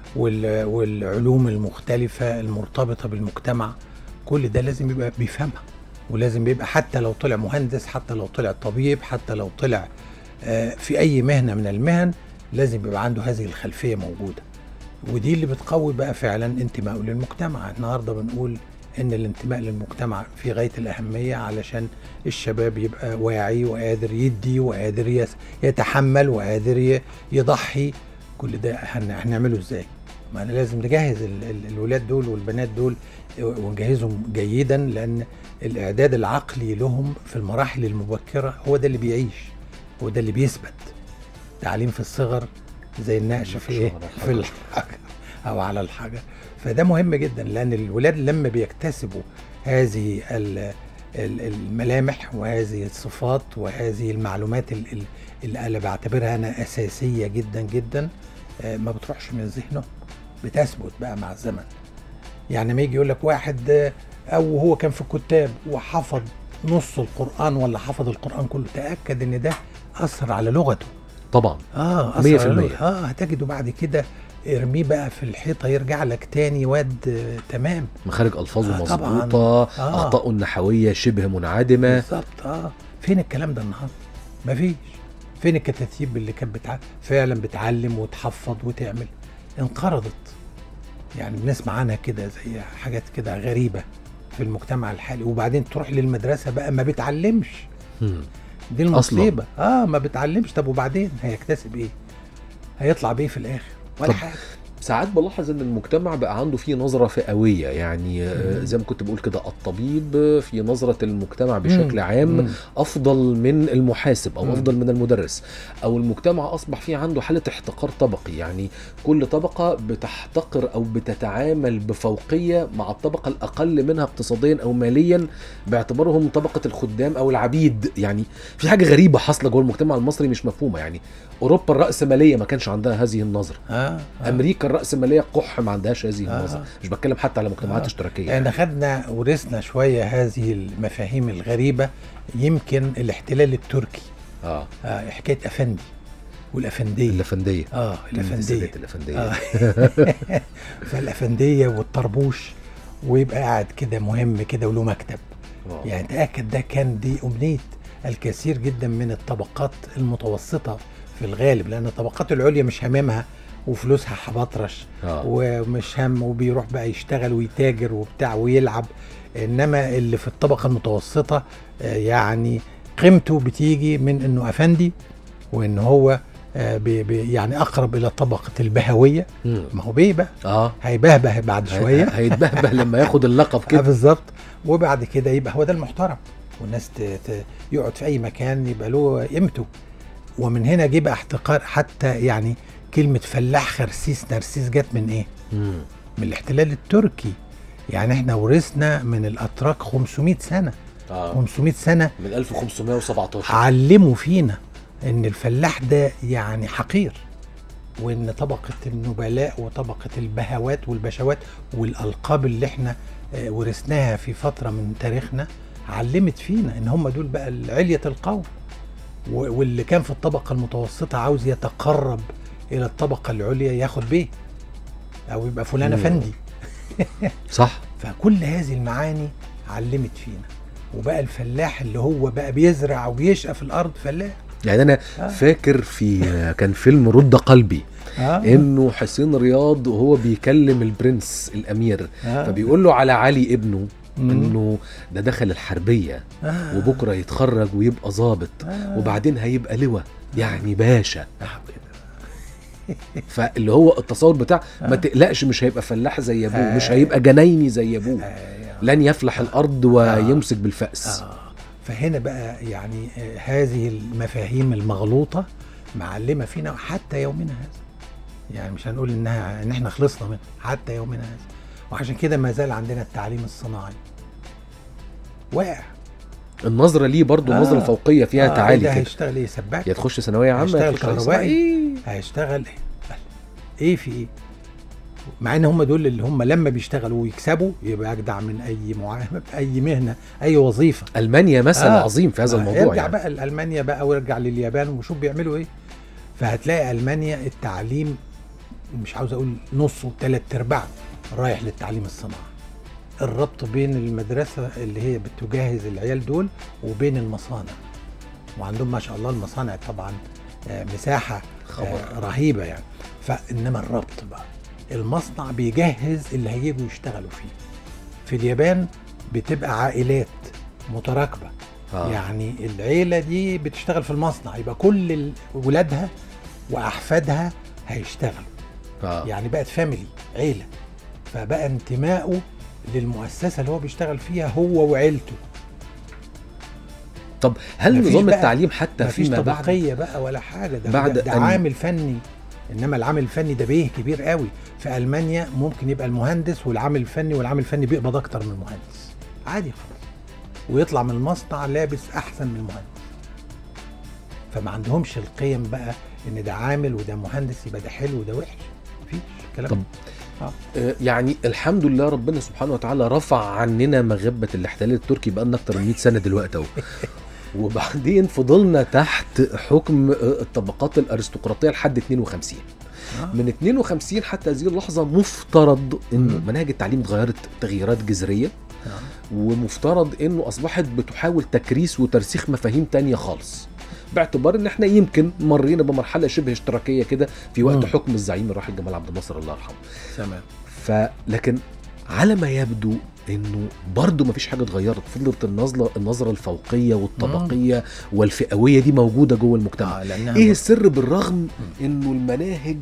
وال والعلوم المختلفه المرتبطه بالمجتمع كل ده لازم يبقى بيفهمها ولازم يبقى حتى لو طلع مهندس حتى لو طلع طبيب حتى لو طلع آه، في اي مهنه من المهن لازم يبقى عنده هذه الخلفيه موجوده ودي اللي بتقوي بقى فعلا انتمائه للمجتمع النهارده بنقول ان الانتماء للمجتمع في غايه الاهميه علشان الشباب يبقى واعي وقادر يدي وقادر يس- يتحمل وقادر ي- يضحي كل ده هن- هنعمله ازاي ما أنا لازم نجهز ال- ال- الولاد دول والبنات دول ونجهزهم جيدا لان الاعداد العقلي لهم في المراحل المبكره هو ده اللي بيعيش هو ده اللي بيثبت تعليم في الصغر زي النقش في ايه على في الحجر او على الحجر فده مهم جدا لان الولاد لما بيكتسبوا هذه ال- ال- الملامح وهذه الصفات وهذه المعلومات ال- ال- اللي انا بعتبرها انا اساسيه جدا جدا آه، ما بتروحش من ذهنه بتثبت بقى مع الزمن يعني ما يجي يقول لك واحد آه، او هو كان في الكتاب وحفظ نص القران ولا حفظ القران كله تاكد ان ده اثر على لغته طبعا اه مية أثر في على المية. لغته. اه هتجده بعد كده ارميه بقى في الحيطه يرجع لك تاني واد آه، تمام مخارج ألفاظه آه، طبعاً. مظبوطة آه. أخطاءه النحوية شبه منعدمة بالظبط اه فين الكلام ده النهارده؟ مفيش فين الكتاتيب اللي كانت بتع... فعلا بتعلم وتحفظ وتعمل انقرضت يعني بنسمع عنها كده زي حاجات كده غريبه في المجتمع الحالي وبعدين تروح للمدرسه بقى ما بتعلمش مم. دي المصيبه اه ما بتعلمش طب وبعدين هيكتسب ايه؟ هيطلع بيه في الاخر ولا طب حاجه ساعات بلاحظ ان المجتمع بقى عنده فيه نظره فئويه يعني آه، مم. زي ما كنت بقول كده الطبيب في نظره المجتمع بشكل مم. عام مم. افضل من المحاسب او مم. افضل من المدرس او المجتمع اصبح فيه عنده حاله احتقار طبقي يعني كل طبقه بتحتقر او بتتعامل بفوقيه مع الطبقه الاقل منها اقتصاديا او ماليا باعتبارهم طبقه الخدام او العبيد يعني في حاجه غريبه حاصله جوه المجتمع المصري مش مفهومه يعني اوروبا الراسماليه ما كانش عندها هذه النظره اه, آه. امريكا الراسماليه قح ما عندهاش هذه آه. النظره مش بتكلم حتى على مجتمعات آه. اشتراكيه يعني خدنا ورثنا شويه هذه المفاهيم الغريبه يمكن الاحتلال التركي اه آه حكايه افندي والافنديه الافنديه اه الافنديه السادات الافنديه آه. فالافنديه والطربوش ويبقى قاعد كده مهم كده وله مكتب آه. يعني تاكد ده كان دي امنيه الكثير جدا من الطبقات المتوسطه في الغالب لان الطبقات العليا مش هاممها وفلوسها حبطرش آه. ومش هم وبيروح بقى يشتغل ويتاجر وبتاع ويلعب انما اللي في الطبقه المتوسطه آه، يعني قيمته بتيجي من انه افندي وان هو آه، بي بي يعني اقرب الى طبقه البهويه مم. ما هو بيه بقى اه هيبهبه بعد شويه هي- هيتبهبه لما ياخد اللقب آه كده بالظبط وبعد كده يبقى هو ده المحترم والناس ت... ت... يقعد في اي مكان يبقى له قيمته ومن هنا جه بقى احتقار حتى يعني كلمه فلاح خرسيس نرسيس جت من ايه؟ مم. من الاحتلال التركي يعني احنا ورثنا من الاتراك 500 سنه آه. 500 سنه من 1517 علموا فينا ان الفلاح ده يعني حقير وان طبقه النبلاء وطبقه البهوات والبشوات والالقاب اللي احنا آه، ورثناها في فتره من تاريخنا علمت فينا ان هم دول بقى علية القوم و- واللي كان في الطبقه المتوسطه عاوز يتقرب الى الطبقه العليا ياخد بيه او يبقى فلان مم. افندي صح فكل هذه المعاني علمت فينا وبقى الفلاح اللي هو بقى بيزرع وبيشقى في الارض فلاح يعني انا آه. فاكر في كان فيلم رد قلبي آه. انه حسين رياض وهو بيكلم البرنس الامير آه. فبيقول له على علي ابنه مم. انه ده دخل الحربيه آه. وبكره يتخرج ويبقى ظابط آه. وبعدين هيبقى لواء يعني باشا آه كده. فاللي هو التصور بتاع ما آه. تقلقش مش هيبقى فلاح زي ابوه آه. مش هيبقى جنايني زي ابوه آه. لن يفلح الارض ويمسك بالفأس آه. فهنا بقى يعني آه، هذه المفاهيم المغلوطه معلمه فينا حتى يومنا هذا يعني مش هنقول انها ان احنا خلصنا منها حتى يومنا هذا وعشان كده ما زال عندنا التعليم الصناعي واقع النظره ليه برضو آه. النظره الفوقيه فيها آه، تعالي ده كده هيشتغل ايه سباك يا تخش ثانويه عامه يا هيشتغل تخش على كهربائي. إيه؟ هيشتغل ايه ايه في ايه مع ان هم دول اللي هم لما بيشتغلوا ويكسبوا يبقى اجدع من اي معامل اي مهنه اي وظيفه المانيا مثل آه. عظيم في هذا آه، الموضوع يرجع يعني. بقى لالمانيا بقى ويرجع لليابان وشوف بيعملوا ايه فهتلاقي المانيا التعليم مش عاوز اقول نصه ثلاث ارباعه رايح للتعليم الصناعي الربط بين المدرسه اللي هي بتجهز العيال دول وبين المصانع وعندهم ما شاء الله المصانع طبعا آه، مساحه خبر. آه، رهيبه يعني فانما الربط بقى المصنع بيجهز اللي هيجوا يشتغلوا فيه في اليابان بتبقى عائلات متراكبه آه. يعني العيله دي بتشتغل في المصنع يبقى كل ال- ولادها واحفادها هيشتغلوا آه. يعني بقت فاميلي عيله فبقى انتمائه للمؤسسه اللي هو بيشتغل فيها هو وعيلته طب هل مفيش نظام بقى- التعليم حتى مفيش فيما بعد طبقيه بقى ولا حاجه ده بعد ده, ده أن- عامل فني انما العامل الفني ده بيه كبير قوي في المانيا ممكن يبقى المهندس والعامل الفني والعامل الفني بيقبض اكتر من المهندس عادي خالص ويطلع من المصنع لابس احسن من المهندس فما عندهمش القيم بقى ان ده عامل وده مهندس يبقى ده حلو وده وحش مفيش الكلام طب ده. آه، يعني الحمد لله ربنا سبحانه وتعالى رفع عننا مغبة الاحتلال التركي بقالنا اكتر من 100 سنة دلوقتي اهو وبعدين فضلنا تحت حكم آه، الطبقات الارستقراطية لحد 52 آه. من 52 حتى هذه اللحظة مفترض ان مم. مناهج التعليم اتغيرت تغييرات جذرية آه. ومفترض انه اصبحت بتحاول تكريس وترسيخ مفاهيم تانية خالص باعتبار ان احنا يمكن مرينا بمرحله شبه اشتراكيه كده في وقت مم. حكم الزعيم الراحل جمال عبد الناصر الله يرحمه تمام فلكن على ما يبدو انه برضه مفيش حاجه اتغيرت فضلت النظره النظره الفوقيه والطبقيه والفئويه دي موجوده جوه المجتمع آه لانها ايه السر بالرغم انه المناهج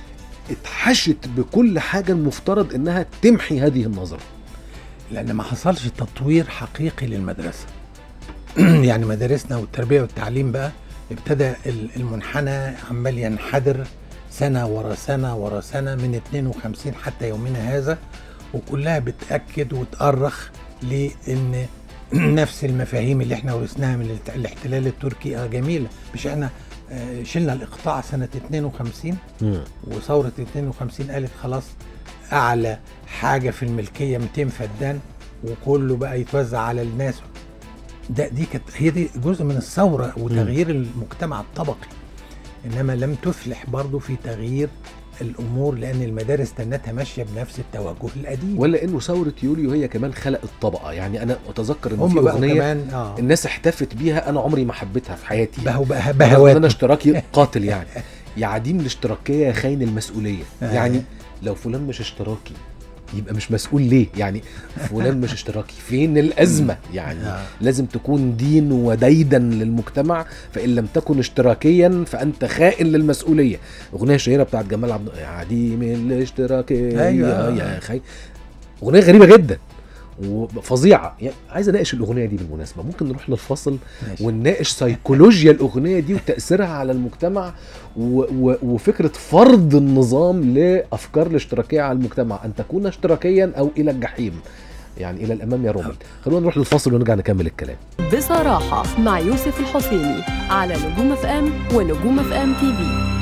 اتحشت بكل حاجه المفترض انها تمحي هذه النظره لان ما حصلش تطوير حقيقي للمدرسه يعني مدارسنا والتربيه والتعليم بقى ابتدى ال- المنحنى عمال ينحدر سنه ورا سنه ورا سنه من 52 حتى يومنا هذا وكلها بتاكد وتأرخ لان نفس المفاهيم اللي احنا ورثناها من الات- الاحتلال التركي اه جميله مش احنا آه، شلنا الاقطاع سنه 52 مم. وثورة 52 قالت خلاص أعلى حاجة في الملكية 200 فدان وكله بقى يتوزع على الناس ده دي كانت هي دي جزء من الثورة وتغيير المجتمع الطبقي إنما لم تفلح برضو في تغيير الأمور لأن المدارس تنتها ماشية بنفس التوجه القديم ولا انه ثوره يوليو هي كمان خلقت طبقه يعني انا اتذكر ان هم في بقوا اغنيه كمان اه الناس احتفت بيها انا عمري ما حبيتها في حياتي بهو بقى رغم ان بهوات انا اشتراكي قاتل يعني يا عديم الاشتراكيه يا خاين المسؤوليه آه. يعني لو فلان مش اشتراكي يبقى مش مسؤول ليه يعني فلان مش اشتراكي فين الازمه يعني آه. لازم تكون دين وديدا للمجتمع فان لم تكن اشتراكيا فانت خائن للمسؤوليه اغنيه شهيره بتاعت جمال عبد يا عديم الاشتراكيه أيوة. يا خاين اغنيه غريبه جدا وفظيعه يعني عايز اناقش الاغنيه دي بالمناسبه ممكن نروح للفاصل ماشي. ونناقش سيكولوجيا الاغنيه دي وتاثيرها على المجتمع و و وفكره فرض النظام لافكار الاشتراكيه على المجتمع ان تكون اشتراكيا او الى الجحيم يعني الى الامام يا رومل خلونا نروح للفاصل ونرجع نكمل الكلام بصراحة مع يوسف الحسيني على نجوم اف ام ونجوم اف ام تي في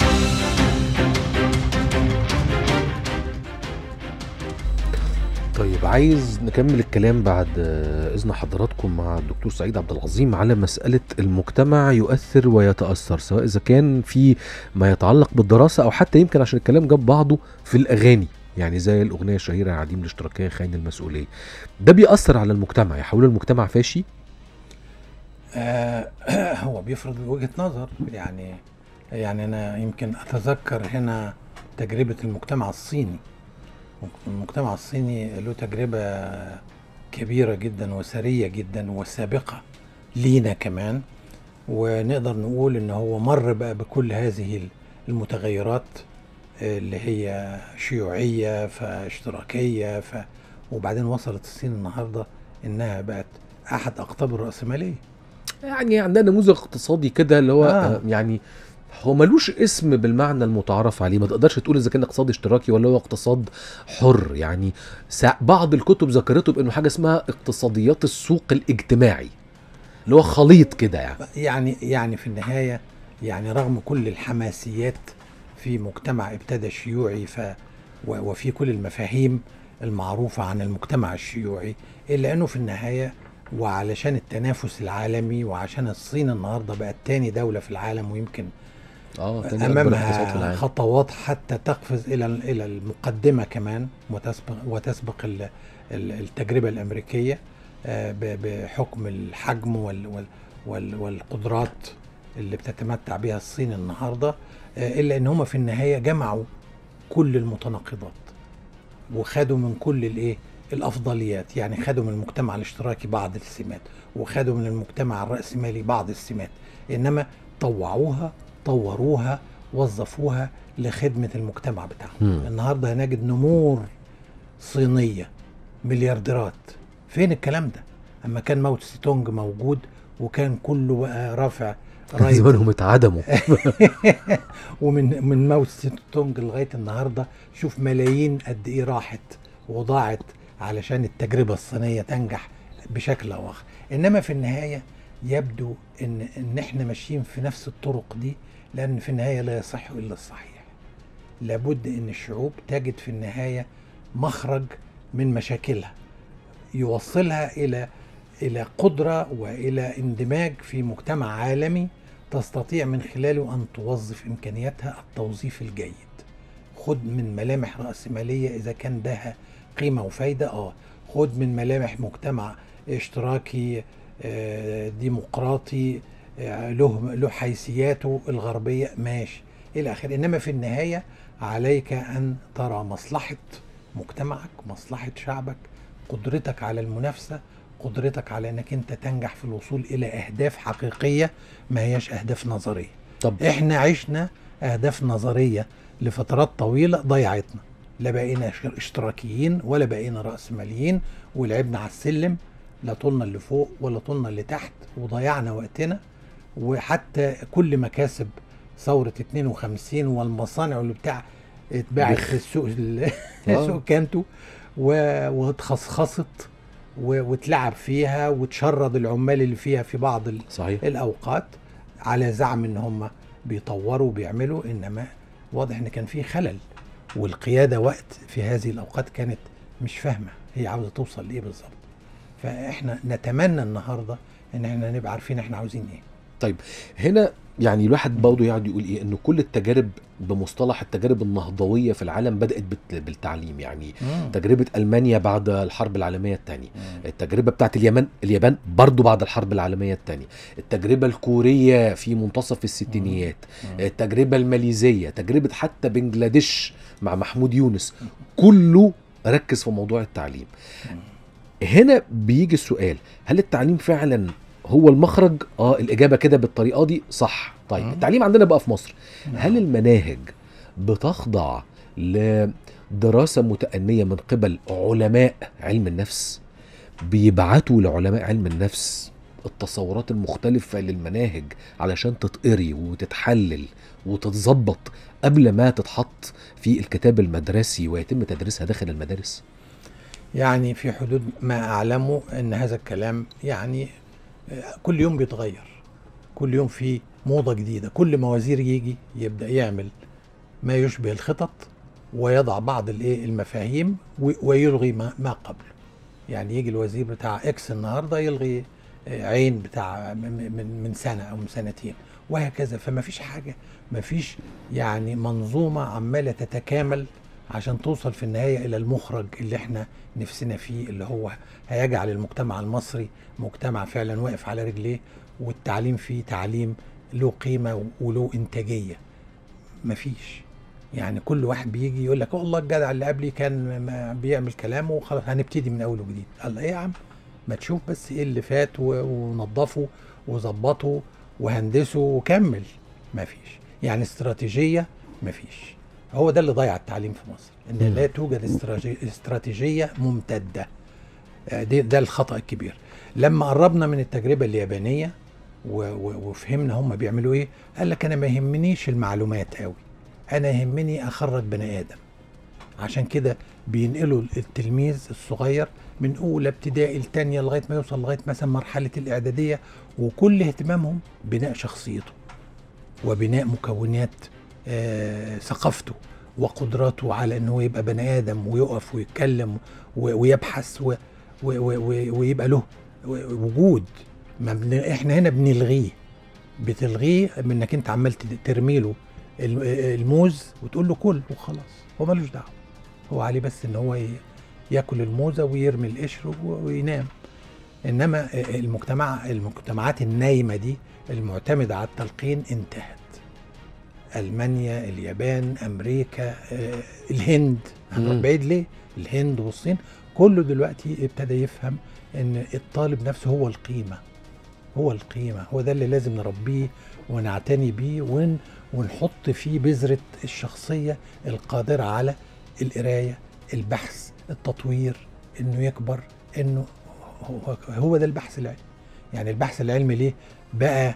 طيب عايز نكمل الكلام بعد آه، اذن حضراتكم مع الدكتور سعيد عبد العظيم على مساله المجتمع يؤثر ويتاثر سواء اذا كان في ما يتعلق بالدراسه او حتى يمكن عشان الكلام جاب بعضه في الاغاني يعني زي الاغنيه الشهيره عديم الاشتراكيه خاين المسؤوليه ده بيأثر على المجتمع يحول المجتمع فاشي آه هو بيفرض وجهة نظر يعني يعني أنا يمكن أتذكر هنا تجربة المجتمع الصيني المجتمع الصيني له تجربة كبيرة جدا وثرية جدا وسابقة لينا كمان ونقدر نقول ان هو مر بقى بكل هذه المتغيرات اللي هي شيوعية فاشتراكية ف وبعدين وصلت الصين النهاردة انها بقت احد اقطاب الرأسمالية يعني عندنا نموذج اقتصادي كده اللي هو آه. آه. يعني هو ملوش اسم بالمعنى المتعارف عليه ما تقدرش تقول اذا كان اقتصاد اشتراكي ولا هو اقتصاد حر يعني سا- بعض الكتب ذكرته بانه حاجه اسمها اقتصاديات السوق الاجتماعي اللي هو خليط كده يعني يعني يعني في النهاية يعني رغم كل الحماسيات في مجتمع ابتدى شيوعي ف و- وفي كل المفاهيم المعروفة عن المجتمع الشيوعي إلا أنه في النهاية وعلشان التنافس العالمي وعشان الصين النهاردة بقت تاني دولة في العالم ويمكن اه تاني أكبر اقتصاد في امامها العالم. خطوات حتى تقفز الى الى المقدمه كمان وتسبق وتسبق ال- ال- التجربه الامريكيه آه، ب- بحكم الحجم وال وال وال والقدرات اللي بتتمتع بها الصين النهارده آه، الا ان هم في النهايه جمعوا كل المتناقضات وخدوا من كل الايه الافضليات يعني خدوا من المجتمع الاشتراكي بعض السمات وخدوا من المجتمع الراسمالي بعض السمات انما طوعوها طوروها وظفوها لخدمه المجتمع بتاعهم مم. النهارده هنجد نمور صينيه مليارديرات فين الكلام ده اما كان ماو تسي تونج موجود وكان كله بقى رافع رايه زمانهم اتعدموا ومن من ماو تسي تونج لغايه النهارده شوف ملايين قد ايه راحت وضاعت علشان التجربه الصينيه تنجح بشكل او اخر انما في النهايه يبدو ان ان احنا ماشيين في نفس الطرق دي لان في النهايه لا يصح الا الصحيح لابد ان الشعوب تجد في النهايه مخرج من مشاكلها يوصلها الى الى قدره والى اندماج في مجتمع عالمي تستطيع من خلاله ان توظف امكانياتها التوظيف الجيد خد من ملامح رأسمالية إذا كان ده قيمة وفايدة آه خد من ملامح مجتمع اشتراكي آه، ديمقراطي آه، له له حيثياته الغربية ماشي إلى آخره إنما في النهاية عليك أن ترى مصلحة مجتمعك مصلحة شعبك قدرتك على المنافسة قدرتك على أنك أنت تنجح في الوصول إلى أهداف حقيقية ما هياش أهداف نظرية طب احنا عشنا اهداف نظريه لفترات طويله ضيعتنا لا بقينا شر- اشتراكيين ولا بقينا راسماليين ولعبنا على السلم لا طولنا اللي فوق ولا طولنا اللي تحت وضيعنا وقتنا وحتى كل مكاسب ثوره 52 والمصانع اللي بتاع اتباعت بخ. في السوق ال- آه. سوق كانتو و- واتخصخصت و- واتلعب فيها وتشرد العمال اللي فيها في بعض ال- صحيح الاوقات على زعم ان هم بيطوروا وبيعملوا انما واضح ان كان في خلل والقياده وقت في هذه الاوقات كانت مش فاهمه هي عاوزه توصل لايه بالظبط فاحنا نتمنى النهارده ان احنا نبقى عارفين احنا عاوزين ايه طيب هنا يعني الواحد برضه يقعد يقول ايه انه كل التجارب بمصطلح التجارب النهضويه في العالم بدات بت- بالتعليم يعني تجربه المانيا بعد الحرب العالميه الثانيه التجربه بتاعت اليابان اليابان برضو بعد الحرب العالميه الثانيه التجربه الكوريه في منتصف الستينيات التجربه الماليزيه تجربه حتى بنجلاديش مع محمود يونس كله ركز في موضوع التعليم هنا بيجي السؤال هل التعليم فعلا هو المخرج اه الاجابه كده بالطريقه دي صح طيب مم. التعليم عندنا بقى في مصر هل المناهج بتخضع لدراسه متأنيه من قبل علماء علم النفس بيبعتوا لعلماء علم النفس التصورات المختلفة للمناهج علشان تتقري وتتحلل وتتظبط قبل ما تتحط في الكتاب المدرسي ويتم تدريسها داخل المدارس يعني في حدود ما اعلمه ان هذا الكلام يعني آه، كل يوم بيتغير كل يوم في موضه جديده كل ما وزير يجي يبدا يعمل ما يشبه الخطط ويضع بعض الايه المفاهيم و- ويلغي ما, ما قبله يعني يجي الوزير بتاع اكس النهارده يلغي آه، عين بتاع من من- من سنه او من سنتين وهكذا فما فيش حاجه ما فيش يعني منظومه عماله تتكامل عشان توصل في النهايه الى المخرج اللي احنا نفسنا فيه اللي هو هيجعل المجتمع المصري مجتمع فعلا واقف على رجليه والتعليم فيه تعليم له قيمه وله انتاجيه مفيش يعني كل واحد بيجي يقول لك والله الجدع اللي قبلي كان ما بيعمل كلامه وخلاص هنبتدي من اول وجديد الله ايه يا عم ما تشوف بس ايه اللي فات و- ونظفه وظبطه وهندسه وكمل مفيش يعني استراتيجيه مفيش هو ده اللي ضيع التعليم في مصر ان مم. لا توجد استراتيجي- استراتيجيه ممتده آه، ده, ده الخطا الكبير لما قربنا من التجربه اليابانيه و- و- وفهمنا هم بيعملوا ايه قال لك انا ما يهمنيش المعلومات قوي انا يهمني اخرج بني ادم عشان كده بينقلوا التلميذ الصغير من اولى ابتدائي لتانية لغايه ما يوصل لغايه مثلا مرحله الاعداديه وكل اهتمامهم بناء شخصيته وبناء مكونات آه، ثقافته وقدراته على ان هو يبقى بني ادم ويقف ويتكلم و- ويبحث و- و- و- و- ويبقى له وجود ما بن... احنا هنا بنلغيه بتلغيه بانك انت عمال تد- ترميله الم- الموز وتقول له كل وخلاص هو ملوش دعوه هو عليه بس ان هو ي- ياكل الموزه ويرمي القشر و- وينام انما المجتمع المجتمعات النايمه دي المعتمده على التلقين انتهت المانيا اليابان امريكا آه، الهند هنروح مم. بعيد ليه الهند والصين كله دلوقتي ابتدى يفهم ان الطالب نفسه هو القيمه هو القيمه هو ده اللي لازم نربيه ونعتني بيه ون ونحط فيه بذره الشخصيه القادره على القرايه البحث التطوير انه يكبر انه هو, هو ده البحث العلمي يعني البحث العلمي ليه بقى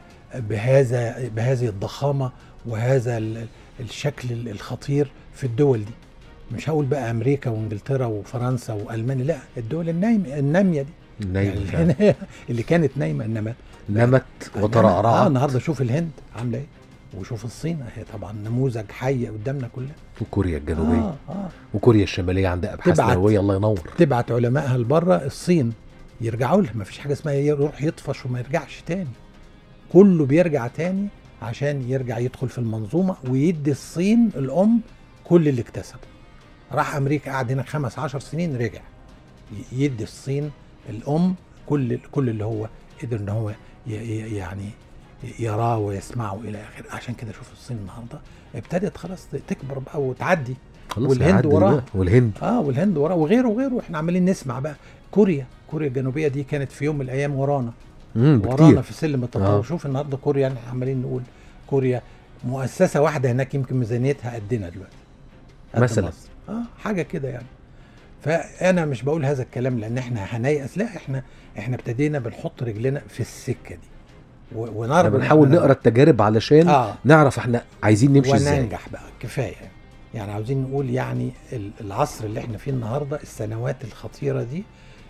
بهذا بهذه الضخامه وهذا ال- الشكل الخطير في الدول دي مش هقول بقى امريكا وانجلترا وفرنسا والمانيا لا الدول النايمه الناميه دي نايم يعني فعلا. اللي- اللي كانت نايمه انما نمت اه وترعرعت النهارده شوف الهند عامله ايه وشوف الصين هي طبعا نموذج حي قدامنا كلنا وكوريا الجنوبيه آه آه. وكوريا الشماليه عندها ابحاث تبعت. نوويه الله ينور تبعت علمائها لبره الصين يرجعوا لها ما فيش حاجه اسمها يروح يطفش وما يرجعش تاني كله بيرجع تاني عشان يرجع يدخل في المنظومه ويدي الصين الام كل اللي اكتسبه راح امريكا قعد هناك خمس عشر سنين رجع ي- يدي الصين الام كل كل اللي هو قدر ان هو ي- ي- يعني يراه ويسمعه الى اخره عشان كده شوف الصين النهارده ابتدت خلاص تكبر بقى وتعدي خلاص والهند هيعدي وراها. بقى. والهند اه والهند وراه وغيره وغيره احنا عمالين نسمع بقى كوريا كوريا الجنوبيه دي كانت في يوم من الايام ورانا امم ورانا بكتير في سلم التطور آه. شوف النهارده كوريا احنا عمالين نقول كوريا مؤسسه واحده هناك يمكن ميزانيتها قدنا دلوقتي قد مثلاً. مصر. اه حاجه كده يعني فانا مش بقول هذا الكلام لان احنا هنيأس لا احنا احنا ابتدينا بنحط رجلنا في السكه دي و- احنا ونرجو إن بنحاول إحنا- نقرا التجارب علشان اه نعرف احنا عايزين نمشي ازاي وننجح بقى كفايه يعني عاوزين نقول يعني ال- العصر اللي احنا فيه النهارده السنوات الخطيره دي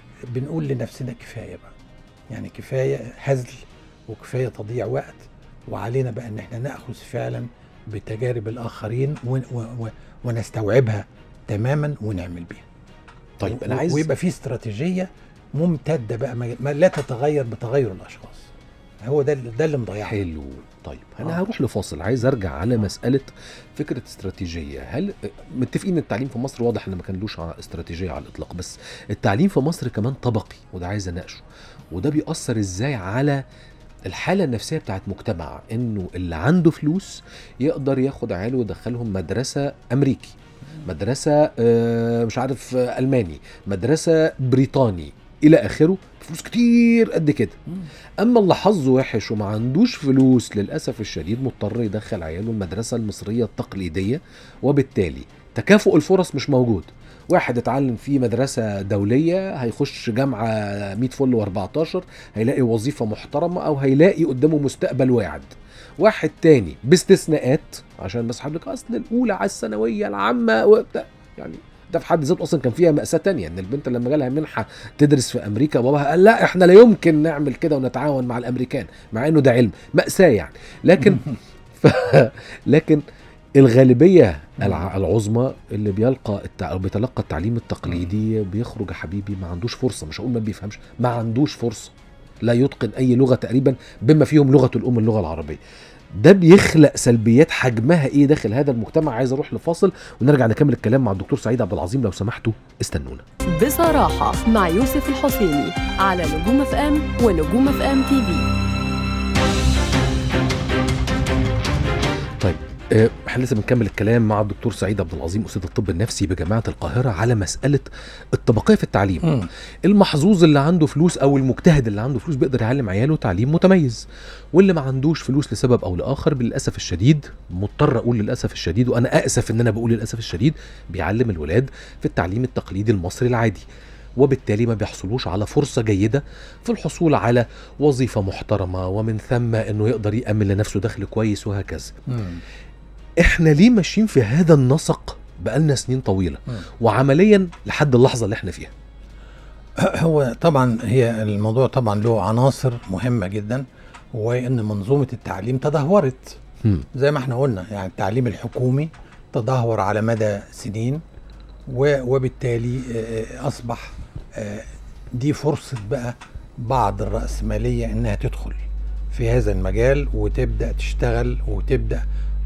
بنقول لنفسنا كفايه بقى يعني كفايه هزل وكفايه تضييع وقت وعلينا بقى ان احنا ناخذ فعلا بتجارب الاخرين ون- و- و- ونستوعبها تماما ونعمل بيها طيب انا و- عايز ويبقى في استراتيجيه ممتده بقى ما ما لا تتغير بتغير الاشخاص هو ده اللي- ده اللي مضيعنا حلو طيب انا آه. هروح لفاصل عايز ارجع على مساله فكره استراتيجيه هل متفقين ان التعليم في مصر واضح ان ما كانلوش ع- استراتيجيه على الاطلاق بس التعليم في مصر كمان طبقي وده عايز اناقشه وده بيأثر ازاي على الحاله النفسيه بتاعت مجتمع انه اللي عنده فلوس يقدر ياخد عياله ويدخلهم مدرسه امريكي مدرسه آه، مش عارف آه، الماني مدرسه بريطاني الى اخره فلوس كتير قد كده اما اللي حظه وحش وما عندوش فلوس للاسف الشديد مضطر يدخل عياله المدرسه المصريه التقليديه وبالتالي تكافؤ الفرص مش موجود واحد اتعلم في مدرسه دوليه هيخش جامعه 100 فل و14 هيلاقي وظيفه محترمه او هيلاقي قدامه مستقبل واعد واحد تاني باستثناءات عشان بس حضرتك اصل الاولى على الثانويه العامه وبتاع يعني ده في حد ذاته اصلا كان فيها مأساة تانية ان البنت لما جالها منحة تدرس في امريكا باباها قال لا احنا لا يمكن نعمل كده ونتعاون مع الامريكان مع انه ده علم مأساة يعني لكن ف... لكن الغالبية الع- العظمى اللي بيلقى التع... أو بيتلقى التعليم التقليدي بيخرج يا حبيبي ما عندوش فرصة مش هقول ما بيفهمش ما عندوش فرصة لا يتقن أي لغة تقريبا بما فيهم لغة الأم اللغة العربية ده بيخلق سلبيات حجمها ايه داخل هذا المجتمع عايز اروح لفاصل ونرجع نكمل الكلام مع الدكتور سعيد عبد العظيم لو سمحتوا استنونا بصراحة مع يوسف الحسيني على نجوم اف ام ونجوم اف ام تي في طيب آه، احنا لسه بنكمل الكلام مع الدكتور سعيد عبد العظيم استاذ الطب النفسي بجامعه القاهره على مساله الطبقيه في التعليم مم. المحظوظ اللي عنده فلوس او المجتهد اللي عنده فلوس بيقدر يعلم عياله تعليم متميز واللي ما عندوش فلوس لسبب او لاخر للاسف الشديد مضطر اقول للاسف الشديد وانا اسف ان انا بقول للاسف الشديد بيعلم الولاد في التعليم التقليدي المصري العادي وبالتالي ما بيحصلوش على فرصة جيدة في الحصول على وظيفة محترمة ومن ثم انه يقدر يأمن لنفسه دخل كويس وهكذا مم. احنا ليه ماشيين في هذا النسق بقالنا سنين طويلة مم. وعمليا لحد اللحظة اللي احنا فيها هو طبعا هي الموضوع طبعا له عناصر مهمة جدا وان منظومة التعليم تدهورت مم. زي ما احنا قلنا يعني التعليم الحكومي تدهور على مدى سنين و- وبالتالي آه، آه، اصبح آه، دي فرصة بقى بعض الرأسمالية انها تدخل في هذا المجال وتبدأ تشتغل وتبدأ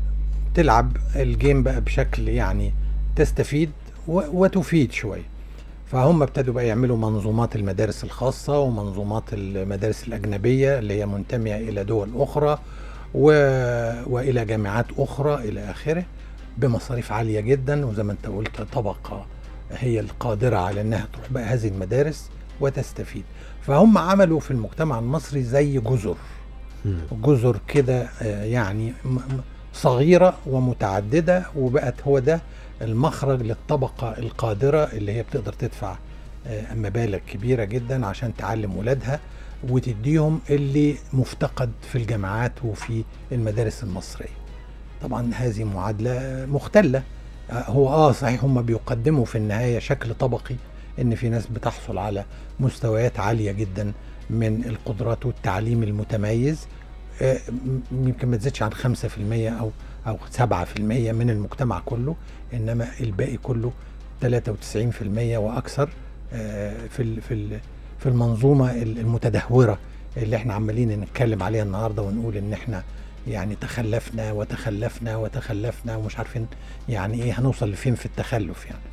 تلعب الجيم بقى بشكل يعني تستفيد و- وتفيد شوية فهم ابتدوا بقى يعملوا منظومات المدارس الخاصة ومنظومات المدارس الأجنبية اللي هي منتمية إلى دول أخرى و... وإلى جامعات أخرى إلى آخره بمصاريف عالية جدا وزي ما أنت قلت طبقة هي القادرة على أنها تروح بقى هذه المدارس وتستفيد فهم عملوا في المجتمع المصري زي جزر مم. جزر كده آه، يعني م- م- صغيرة ومتعددة وبقت هو ده المخرج للطبقة القادرة اللي هي بتقدر تدفع آه، مبالغ كبيرة جدا عشان تعلم ولادها وتديهم اللي مفتقد في الجامعات وفي المدارس المصرية طبعا هذه معادلة مختلة آه، هو اه صحيح هم بيقدموا في النهاية شكل طبقي ان في ناس بتحصل على مستويات عالية جدا من القدرات والتعليم المتميز آه، م- يمكن ما تزيدش عن 5% او او 7% من المجتمع كله انما الباقي كله 93% واكثر آه، في ال- في ال- في المنظومه ال- المتدهوره اللي احنا عمالين نتكلم عليها النهارده ونقول ان احنا يعني تخلفنا وتخلفنا وتخلفنا ومش عارفين يعني ايه هنوصل لفين في التخلف يعني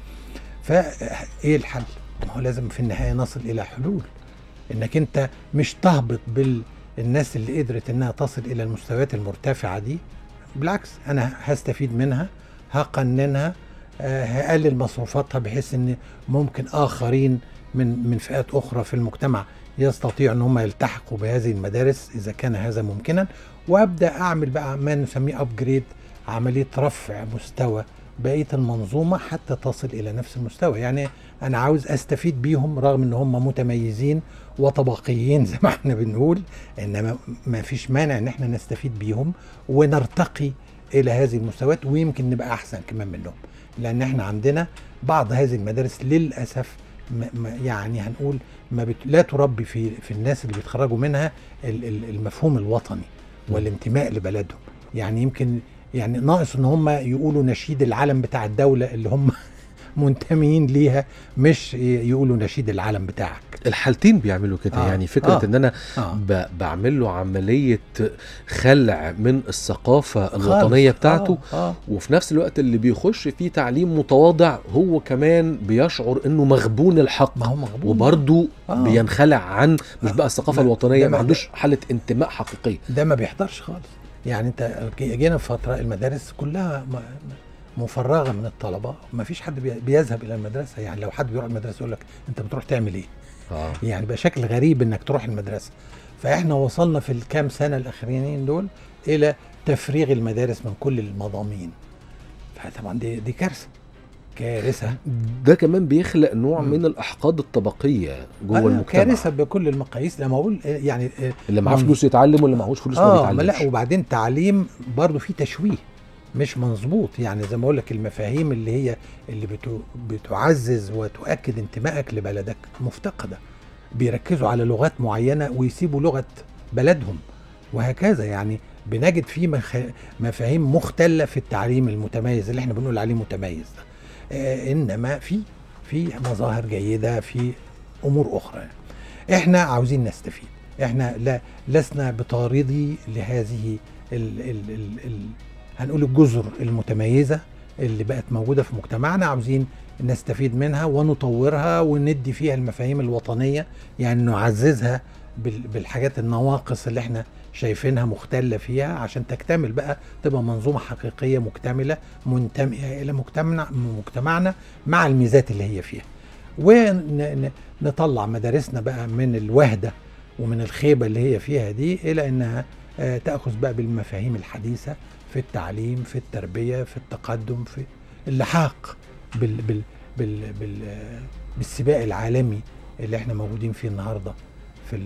فايه الحل؟ ما هو لازم في النهايه نصل الى حلول انك انت مش تهبط بالناس اللي قدرت انها تصل الى المستويات المرتفعه دي بالعكس انا هستفيد منها هقننها آه، هقلل مصروفاتها بحيث ان ممكن اخرين من من فئات اخرى في المجتمع يستطيعوا ان هم يلتحقوا بهذه المدارس اذا كان هذا ممكنا وابدا اعمل بقى ما نسميه ابجريد عمليه رفع مستوى بقيه المنظومه حتى تصل الى نفس المستوى يعني انا عاوز استفيد بيهم رغم ان هم متميزين وطبقيين زي ما احنا بنقول انما ما فيش مانع ان احنا نستفيد بيهم ونرتقي الى هذه المستويات ويمكن نبقى احسن كمان منهم لان احنا عندنا بعض هذه المدارس للاسف ما ما يعني هنقول ما بت... لا تربي في في الناس اللي بيتخرجوا منها ال- ال- المفهوم الوطني والانتماء لبلدهم يعني يمكن يعني ناقص ان هم يقولوا نشيد العلم بتاع الدوله اللي هم منتميين ليها مش ي- يقولوا نشيد العلم بتاعك الحالتين بيعملوا كده آه. يعني فكرة آه. ان انا اه ب- بعمل له عملية خلع من الثقافة الوطنية خالص. بتاعته آه. آه. وفي نفس الوقت اللي بيخش فيه تعليم متواضع هو كمان بيشعر انه مغبون الحق ما هو مغبون وبرضه آه. بينخلع عن مش بقى الثقافة لا، الوطنية ده ما ما- عندوش حالة انتماء حقيقية ده ما بيحضرش خالص يعني انت جي- جينا في فتره المدارس كلها م- م- مفرغه من الطلبه ما فيش حد بي- بيذهب الى المدرسه يعني لو حد بيروح المدرسه يقول لك انت بتروح تعمل ايه اه يعني بقى شكل غريب انك تروح المدرسه فاحنا وصلنا في الكام سنه الاخرانيين دول الى تفريغ المدارس من كل المضامين فطبعا دي دي كارثه كارثه ده كمان بيخلق نوع مم. من الاحقاد الطبقيه جوه أنا المجتمع كارثه بكل المقاييس لما اقول آه، يعني آه، اللي معاه منظ- فلوس يتعلم واللي معهوش فلوس ما اه ما بيتعلمش لا وبعدين تعليم برضه فيه تشويه مش مظبوط يعني زي ما اقول لك المفاهيم اللي هي اللي بتو بتعزز وتؤكد انتمائك لبلدك مفتقده بيركزوا على لغات معينه ويسيبوا لغه بلدهم وهكذا يعني بنجد في مخ... مفاهيم مختله في التعليم المتميز اللي احنا بنقول عليه متميز ده آه انما في في مظاهر جيده في امور اخرى يعني. احنا عاوزين نستفيد احنا لا لسنا بطاردي لهذه ال ال ال ال هنقول الجزر المتميزه اللي بقت موجوده في مجتمعنا عاوزين نستفيد منها ونطورها وندي فيها المفاهيم الوطنيه يعني نعززها بال- بالحاجات النواقص اللي احنا شايفينها مختله فيها عشان تكتمل بقى تبقى منظومه حقيقيه مكتمله منتميه الى مجتمعنا مجتمعنا مع الميزات اللي هي فيها ونطلع مدارسنا بقى من الوهده ومن الخيبه اللي هي فيها دي الى انها آه، تاخذ بقى بالمفاهيم الحديثه في التعليم في التربيه في التقدم في اللحاق بال بال بال بال آه، بالسباق العالمي اللي احنا موجودين فيه النهارده في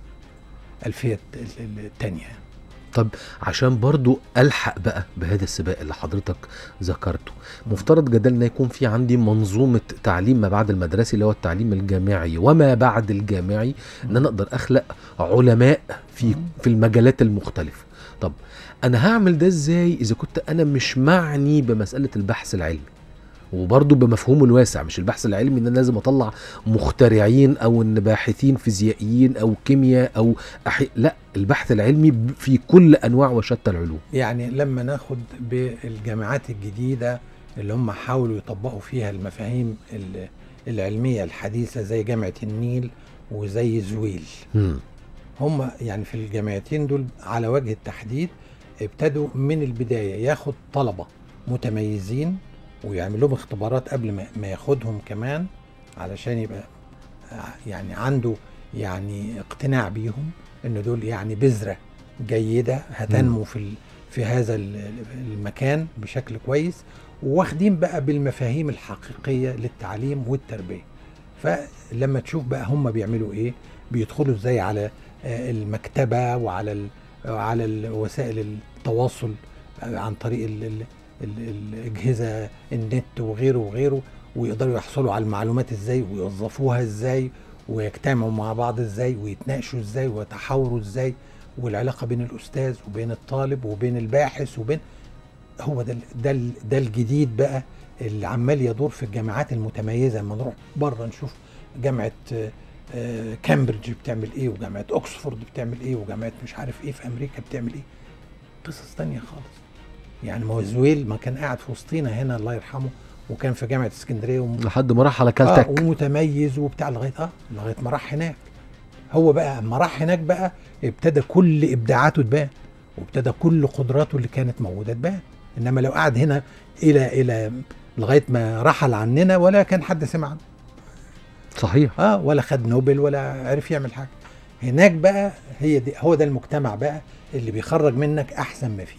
الألفية الثانية طب عشان برضو الحق بقى بهذا السباق اللي حضرتك ذكرته مفترض جدلنا يكون في عندي منظومه تعليم ما بعد المدرسي اللي هو التعليم الجامعي وما بعد الجامعي ان انا اقدر اخلق علماء في مم. في المجالات المختلفه طب انا هعمل ده ازاي اذا كنت انا مش معني بمساله البحث العلمي وبرضه بمفهومه الواسع مش البحث العلمي ان انا لازم اطلع مخترعين او ان باحثين فيزيائيين او كيمياء او أحي... لا البحث العلمي ب- في كل انواع وشتى العلوم يعني لما ناخد بالجامعات الجديدة اللي هم حاولوا يطبقوا فيها المفاهيم ال- العلمية الحديثة زي جامعة النيل وزي زويل مم. هم يعني في الجامعتين دول على وجه التحديد ابتدوا من البداية ياخد طلبة متميزين ويعمل لهم اختبارات قبل ما ما ياخدهم كمان علشان يبقى ع- يعني عنده يعني اقتناع بيهم ان دول يعني بذرة جيدة هتنمو في ال- في هذا ال- المكان بشكل كويس واخدين بقى بالمفاهيم الحقيقية للتعليم والتربية فلما تشوف بقى هم بيعملوا ايه بيدخلوا ازاي على آه، المكتبة وعلى ال- وعلى ال- وسائل التواصل آه، عن طريق ال ال ال الأجهزة النت وغيره وغيره ويقدروا يحصلوا على المعلومات ازاي ويوظفوها ازاي ويجتمعوا مع بعض ازاي ويتناقشوا ازاي ويتحاوروا ازاي والعلاقة بين الأستاذ وبين الطالب وبين الباحث وبين هو ده ال- ده ال- ده الجديد بقى اللي عمال يدور في الجامعات المتميزة لما نروح بره نشوف جامعة آه، آه، كامبريدج بتعمل ايه وجامعة اوكسفورد بتعمل ايه وجامعة مش عارف ايه في امريكا بتعمل ايه قصص تانية خالص يعني ما هو زويل ما كان قاعد في وسطينا هنا الله يرحمه وكان في جامعة اسكندرية وم... لحد ما راح على آه كالتك ومتميز وبتاع لغايه اه لغايه ما راح هناك هو بقى اما راح هناك بقى ابتدى كل ابداعاته تبان وابتدى كل قدراته اللي كانت موجوده تبان انما لو قعد هنا الى الى لغايه ما رحل عننا ولا كان حد سمع عنه صحيح اه ولا خد نوبل ولا عرف يعمل حاجه هناك بقى هي دي هو ده المجتمع بقى اللي بيخرج منك احسن ما فيك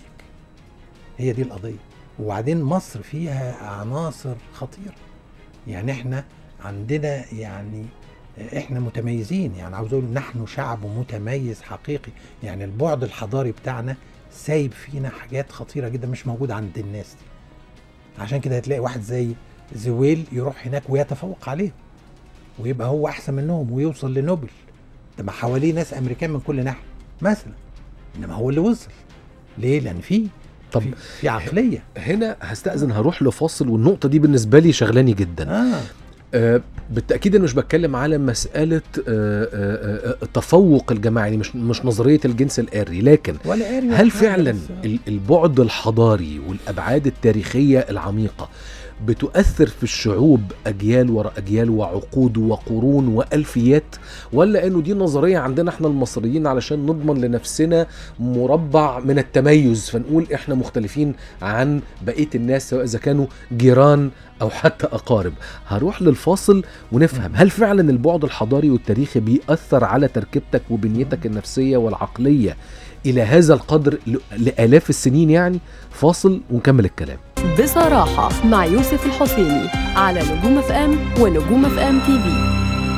هي دي القضيه وبعدين مصر فيها عناصر خطيره يعني احنا عندنا يعني احنا متميزين يعني عاوز اقول نحن شعب متميز حقيقي يعني البعد الحضاري بتاعنا سايب فينا حاجات خطيره جدا مش موجوده عند الناس دي عشان كده هتلاقي واحد زي زويل يروح هناك ويتفوق عليهم ويبقى هو احسن منهم ويوصل لنوبل ده ما حواليه ناس امريكان من كل ناحيه مثلا انما هو اللي وصل ليه لان في طب في, في عقليه هنا هستأذن هروح لفاصل والنقطة دي بالنسبة لي شغلاني جدا اه آه بالتأكيد أنا مش بتكلم على مسألة آه آه آه التفوق الجماعي يعني مش مش نظرية الجنس الآري لكن ولا قاري ولا هل حاجة فعلا بس- ال- البعد الحضاري والابعاد التاريخيه العميقه بتؤثر في الشعوب اجيال ورا اجيال وعقود وقرون والفيات ولا انه دي نظريه عندنا احنا المصريين علشان نضمن لنفسنا مربع من التميز فنقول احنا مختلفين عن بقيه الناس سواء اذا كانوا جيران او حتى اقارب هروح للفاصل ونفهم هل فعلا البعد الحضاري والتاريخي بيأثر على تركيبتك وبنيتك النفسيه والعقليه الى هذا القدر ل- لالاف السنين يعني فاصل ونكمل الكلام بصراحة مع يوسف الحسيني على نجوم اف ام ونجوم اف ام تي في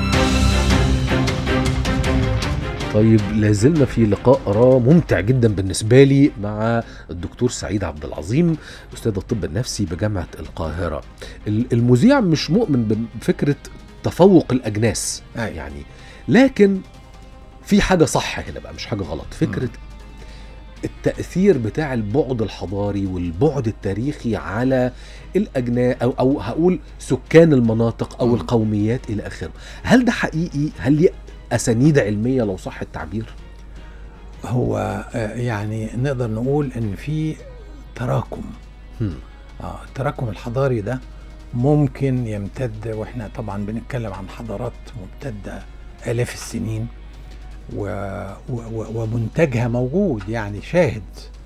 طيب لازلنا في لقاء را ممتع جدا بالنسبة لي مع الدكتور سعيد عبد العظيم أستاذ الطب النفسي بجامعة القاهرة ال- المذيع مش مؤمن بفكرة تفوق الأجناس أيوة. يعني لكن في حاجة صح هنا بقى مش حاجة غلط فكرة التأثير بتاع البعد الحضاري والبعد التاريخي على الأجناس أو, أو هقول سكان المناطق أو مم. القوميات إلى آخره هل ده حقيقي؟ هل ليه أسانيد علمية لو صح التعبير؟ هو آه، يعني نقدر نقول ان في تراكم هم. اه التراكم الحضاري ده ممكن يمتد واحنا طبعا بنتكلم عن حضارات ممتده الاف السنين و و و ومنتجها موجود يعني شاهد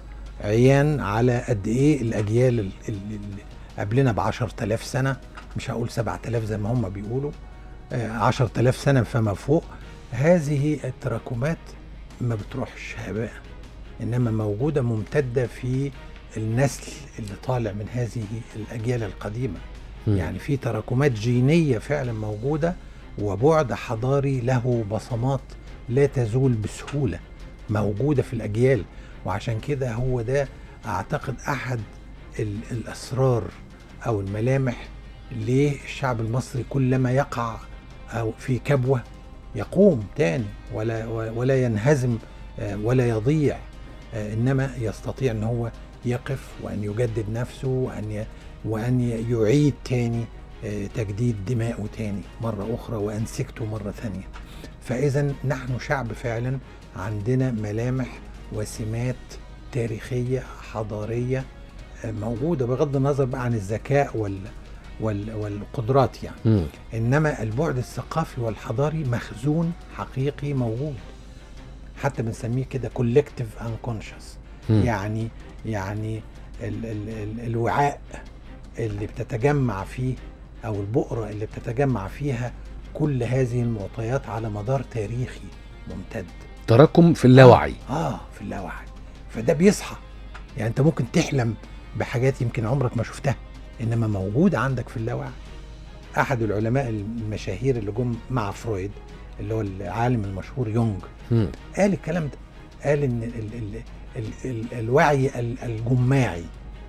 عيان على قد ايه الاجيال ال- ال- اللي قبلنا ب 10000 سنه مش هقول 7000 زي ما هم بيقولوا آه، 10000 سنه فما فوق هذه التراكمات ما بتروحش هباء انما موجوده ممتده في النسل اللي طالع من هذه الاجيال القديمه هم. يعني في تراكمات جينيه فعلا موجوده وبعد حضاري له بصمات لا تزول بسهوله موجوده في الاجيال وعشان كده هو ده اعتقد احد ال- الاسرار او الملامح للشعب المصري كلما يقع او في كبوه يقوم تاني ولا ولا ينهزم آه، ولا يضيع آه، انما يستطيع ان هو يقف وان يجدد نفسه وان ي- وان ي- يعيد تاني آه، تجديد دمائه تاني مره اخرى وانسجته مره ثانيه فاذا نحن شعب فعلا عندنا ملامح وسمات تاريخيه حضاريه آه، موجوده بغض النظر بقى عن الذكاء وال وال والقدرات يعني هم. انما البعد الثقافي والحضاري مخزون حقيقي موجود حتى بنسميه كده كولكتيف انكونشس هم. يعني يعني ال ال ال الوعاء اللي بتتجمع فيه او البؤره اللي بتتجمع فيها كل هذه المعطيات على مدار تاريخي ممتد تراكم في اللاوعي اه في اللاوعي فده بيصحى يعني انت ممكن تحلم بحاجات يمكن عمرك ما شفتها انما موجوده عندك في اللاوعي احد العلماء المشاهير اللي جم مع فرويد اللي هو العالم المشهور يونج هم. قال الكلام ده قال ان ال ال ال ال الوعي ال- الجماعي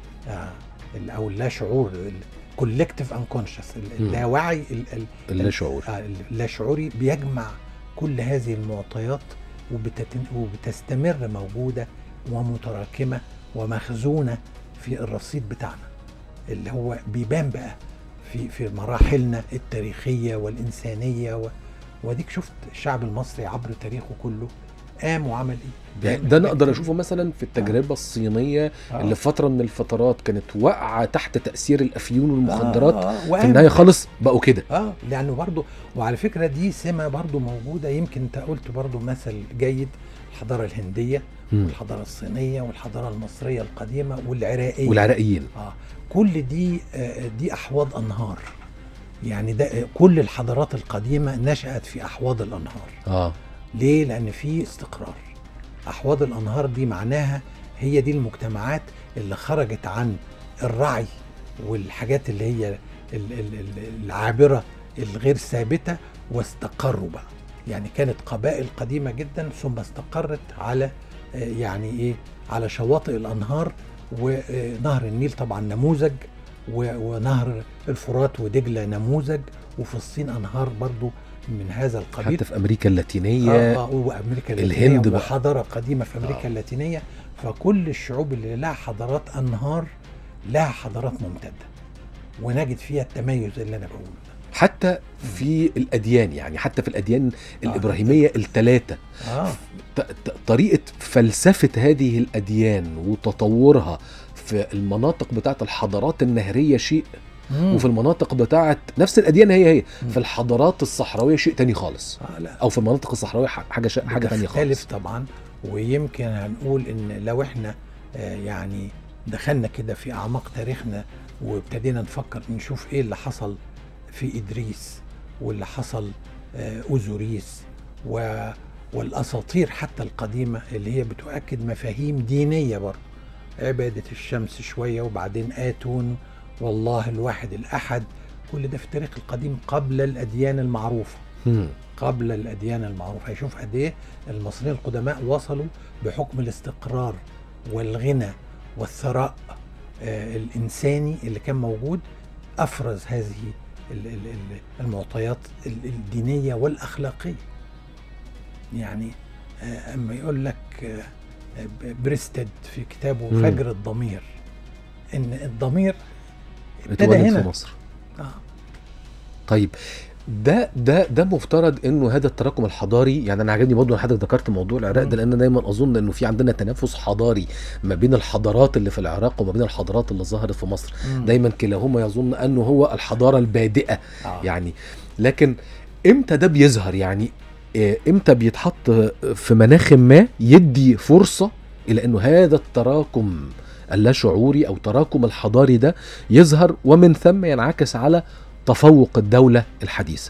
آه ال- او اللا شعور الكولكتيف انكونشس مم. اللاوعي ال- ال- اللاشعور آه، اللاشعوري بيجمع كل هذه المعطيات وبتتن- وبتستمر موجودة ومتراكمة ومخزونة في الرصيد بتاعنا اللي هو بيبان بقى في في مراحلنا التاريخية والإنسانية و وديك شفت الشعب المصري عبر تاريخه كله قام وعمل ايه؟ يعني بيعمل ده حاجات نقدر كتير. اشوفه مثلا في التجربه الصينيه آه. اللي في فتره من الفترات كانت واقعه تحت تاثير الافيون والمخدرات آه، آه، في وقام. النهايه خالص بقوا كده اه لانه برضو وعلى فكره دي سمه برضو موجوده يمكن انت قلت برضو مثل جيد الحضاره الهنديه مم. والحضاره الصينيه والحضاره المصريه القديمه والعراقيه والعراقيين اه كل دي آه دي احواض انهار يعني ده آه، كل الحضارات القديمه نشات في احواض الانهار اه ليه لان في استقرار احواض الانهار دي معناها هي دي المجتمعات اللي خرجت عن الرعي والحاجات اللي هي ال- ال- ال- العابره الغير ثابته واستقروا بقى يعني كانت قبائل قديمه جدا ثم استقرت على آه، يعني ايه على شواطئ الانهار ونهر النيل طبعا نموذج و- ونهر الفرات ودجله نموذج وفي الصين انهار برضو من هذا القبيل حتى في امريكا اللاتينيه آه آه وامريكا اللاتينيه الهند بقى. وحضاره قديمه في امريكا آه. آه. اللاتينيه فكل الشعوب اللي لها حضارات انهار لها حضارات ممتده ونجد فيها التميز اللي انا بقوله ده حتى في الاديان يعني حتى في الاديان الابراهيميه الثلاثه اه ط- ط- طريقه فلسفه هذه الاديان وتطورها في المناطق بتاعت الحضارات النهريه شيء مم. وفي المناطق بتاعت نفس الاديان هي هي مم. في الحضارات الصحراويه شيء تاني خالص آه لا او في المناطق الصحراويه ح- حاجه ش... حاجه تانية بتختلف خالص طبعا ويمكن هنقول ان لو احنا آه يعني دخلنا كده في اعماق تاريخنا وابتدينا نفكر نشوف ايه اللي حصل في ادريس واللي حصل آه اوزوريس و والاساطير حتى القديمه اللي هي بتؤكد مفاهيم دينيه برضه عبادة الشمس شوية وبعدين آتون والله الواحد الأحد كل ده في التاريخ القديم قبل الأديان المعروفة مم. قبل الأديان المعروفة هيشوف قد إيه المصريين القدماء وصلوا بحكم الاستقرار والغنى والثراء آه، الإنساني اللي كان موجود أفرز هذه ال- ال- ال- المعطيات ال- الدينية والأخلاقية يعني آه، أما يقول لك آه، ب- بريستد في كتابه مم. فجر الضمير إن الضمير ابتدى اتولد هنا في مصر آه. طيب ده ده ده مفترض انه هذا التراكم الحضاري يعني انا عجبني برضه ان حضرتك ذكرت موضوع العراق مم. ده لان دايما اظن انه في عندنا تنافس حضاري ما بين الحضارات اللي في العراق وما بين الحضارات اللي ظهرت في مصر مم. دايما كلاهما يظن انه هو الحضاره البادئه آه. يعني لكن امتى ده بيظهر يعني آه، امتى بيتحط في مناخ ما يدي فرصه الى انه هذا التراكم اللاشعوري او تراكم الحضاري ده يظهر ومن ثم ينعكس على تفوق الدوله الحديثه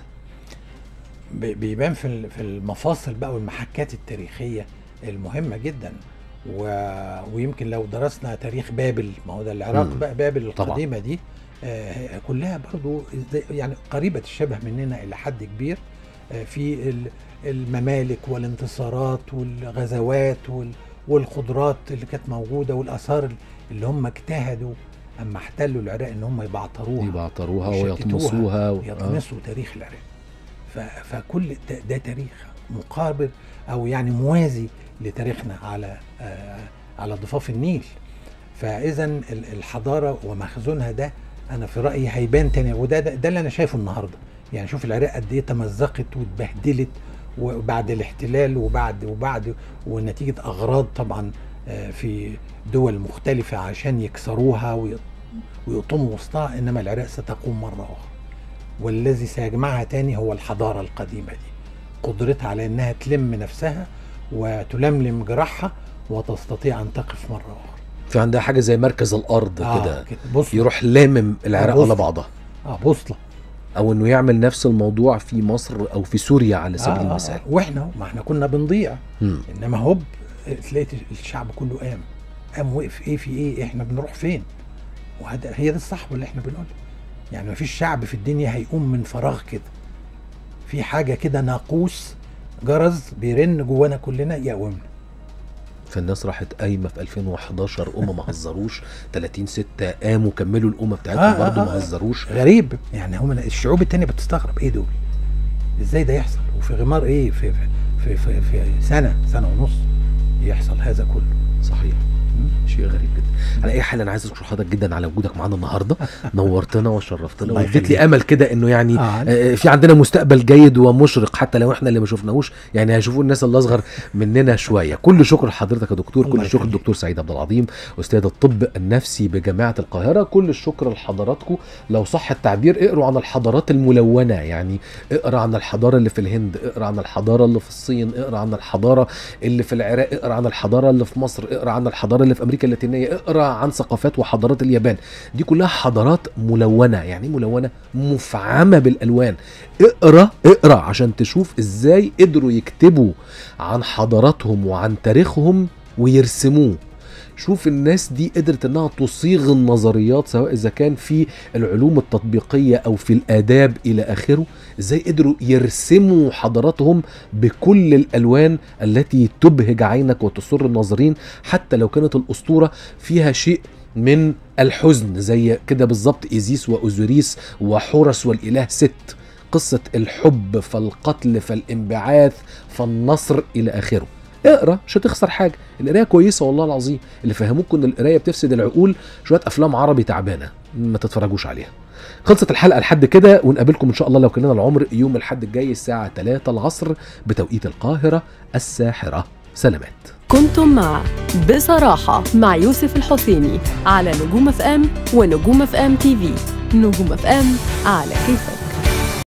بي- بيبان في ال- في المفاصل بقى والمحكات التاريخية المهمة جدا و... ويمكن لو درسنا تاريخ بابل ما هو ده العراق مم. بقى بابل طبعا. القديمة دي آه، كلها برضو زي- يعني قريبة الشبه مننا إلى حد كبير آه، في ال- الممالك والانتصارات والغزوات وال- والقدرات اللي كانت موجودة والآثار اللي هم اجتهدوا أما احتلوا العراق إن هم يبعتروها يبعتروها ويشتتوها ويطمسوها و... آه. يطمسوا تاريخ العراق ف- فكل ده, ده تاريخ مقابل او يعني موازي لتاريخنا على آه على ضفاف النيل فاذا ال- الحضاره ومخزونها ده انا في رايي هيبان تاني وده ده, ده اللي انا شايفه النهارده يعني شوف العراق قد ايه تمزقت واتبهدلت وبعد الاحتلال وبعد وبعد ونتيجه اغراض طبعا آه، في دول مختلفه عشان يكسروها وي- ويقطموا وسطها انما العراق ستقوم مره اخرى والذي سيجمعها تاني هو الحضارة القديمة دي قدرتها على انها تلم نفسها وتلملم جراحها وتستطيع ان تقف مرة اخرى في عندها حاجه زي مركز الارض آه كده كده بوصلة يروح لامم العراق بص. على بعضها اه بوصلة او انه يعمل نفس الموضوع في مصر او في سوريا على سبيل آه المثال آه واحنا أهو، ما احنا كنا بنضيع مم. انما هوب تلاقي الشعب كله قام قام وقف ايه في ايه احنا بنروح فين وهذا هي ده الصحوه اللي احنا بنقولها يعني ما فيش شعب في الدنيا هيقوم من فراغ كده في حاجه كده ناقوس جرس بيرن جوانا كلنا يقومنا فالناس راحت قايمه في 2011 امه ما هزروش 30 6 قاموا كملوا الامه بتاعتهم آه، آه، برضه آه. ما هزروش غريب يعني هم الشعوب التانية بتستغرب ايه دول ازاي ده يحصل وفي غمار ايه في في في, في سنه سنه ونص يحصل هذا كله صحيح شيء غريب جدا على اي حال انا عايز اشكر حضرتك جدا على وجودك معانا النهارده نورتنا وشرفتنا الله واديت لي يخليك. امل كده انه يعني آه. آه، في عندنا مستقبل جيد ومشرق حتى لو احنا اللي ما شفناهوش يعني هيشوفوا الناس اللي اصغر مننا شويه كل شكر لحضرتك يا دكتور الله كل الشكر يخليك. للدكتور سعيد عبد العظيم استاذ الطب النفسي بجامعه القاهره كل الشكر لحضراتكم لو صح التعبير اقروا عن الحضارات الملونه يعني اقرا عن الحضاره اللي في الهند اقرا عن الحضاره اللي في الصين اقرا عن الحضاره اللي في العراق اقرا عن الحضاره اللي في مصر اقرا عن الحضاره اللي في امريكا اللاتينيه اقرا عن ثقافات وحضارات اليابان دي كلها حضارات ملونه يعني إيه ملونه مفعمه بالالوان اقرا اقرا عشان تشوف ازاي قدروا يكتبوا عن حضاراتهم وعن تاريخهم ويرسموه شوف الناس دي قدرت انها تصيغ النظريات سواء اذا كان في العلوم التطبيقيه او في الاداب الى اخره ازاي قدروا يرسموا حضاراتهم بكل الالوان التي تبهج عينك وتسر الناظرين حتى لو كانت الاسطوره فيها شيء من الحزن زي كده بالظبط ايزيس واوزوريس وحورس والاله ست قصه الحب فالقتل فالانبعاث فالنصر الى اخره اقرا مش هتخسر حاجه القرايه كويسه والله العظيم اللي فهموكم ان القرايه بتفسد العقول شويه افلام عربي تعبانه ما تتفرجوش عليها خلصت الحلقه لحد كده ونقابلكم ان شاء الله لو كان لنا العمر يوم الحد الجاي الساعه 3 العصر بتوقيت القاهره الساحره سلامات كنتم مع بصراحة مع يوسف الحسيني على نجوم اف ام ونجوم اف ام تي في نجوم اف ام على كيفك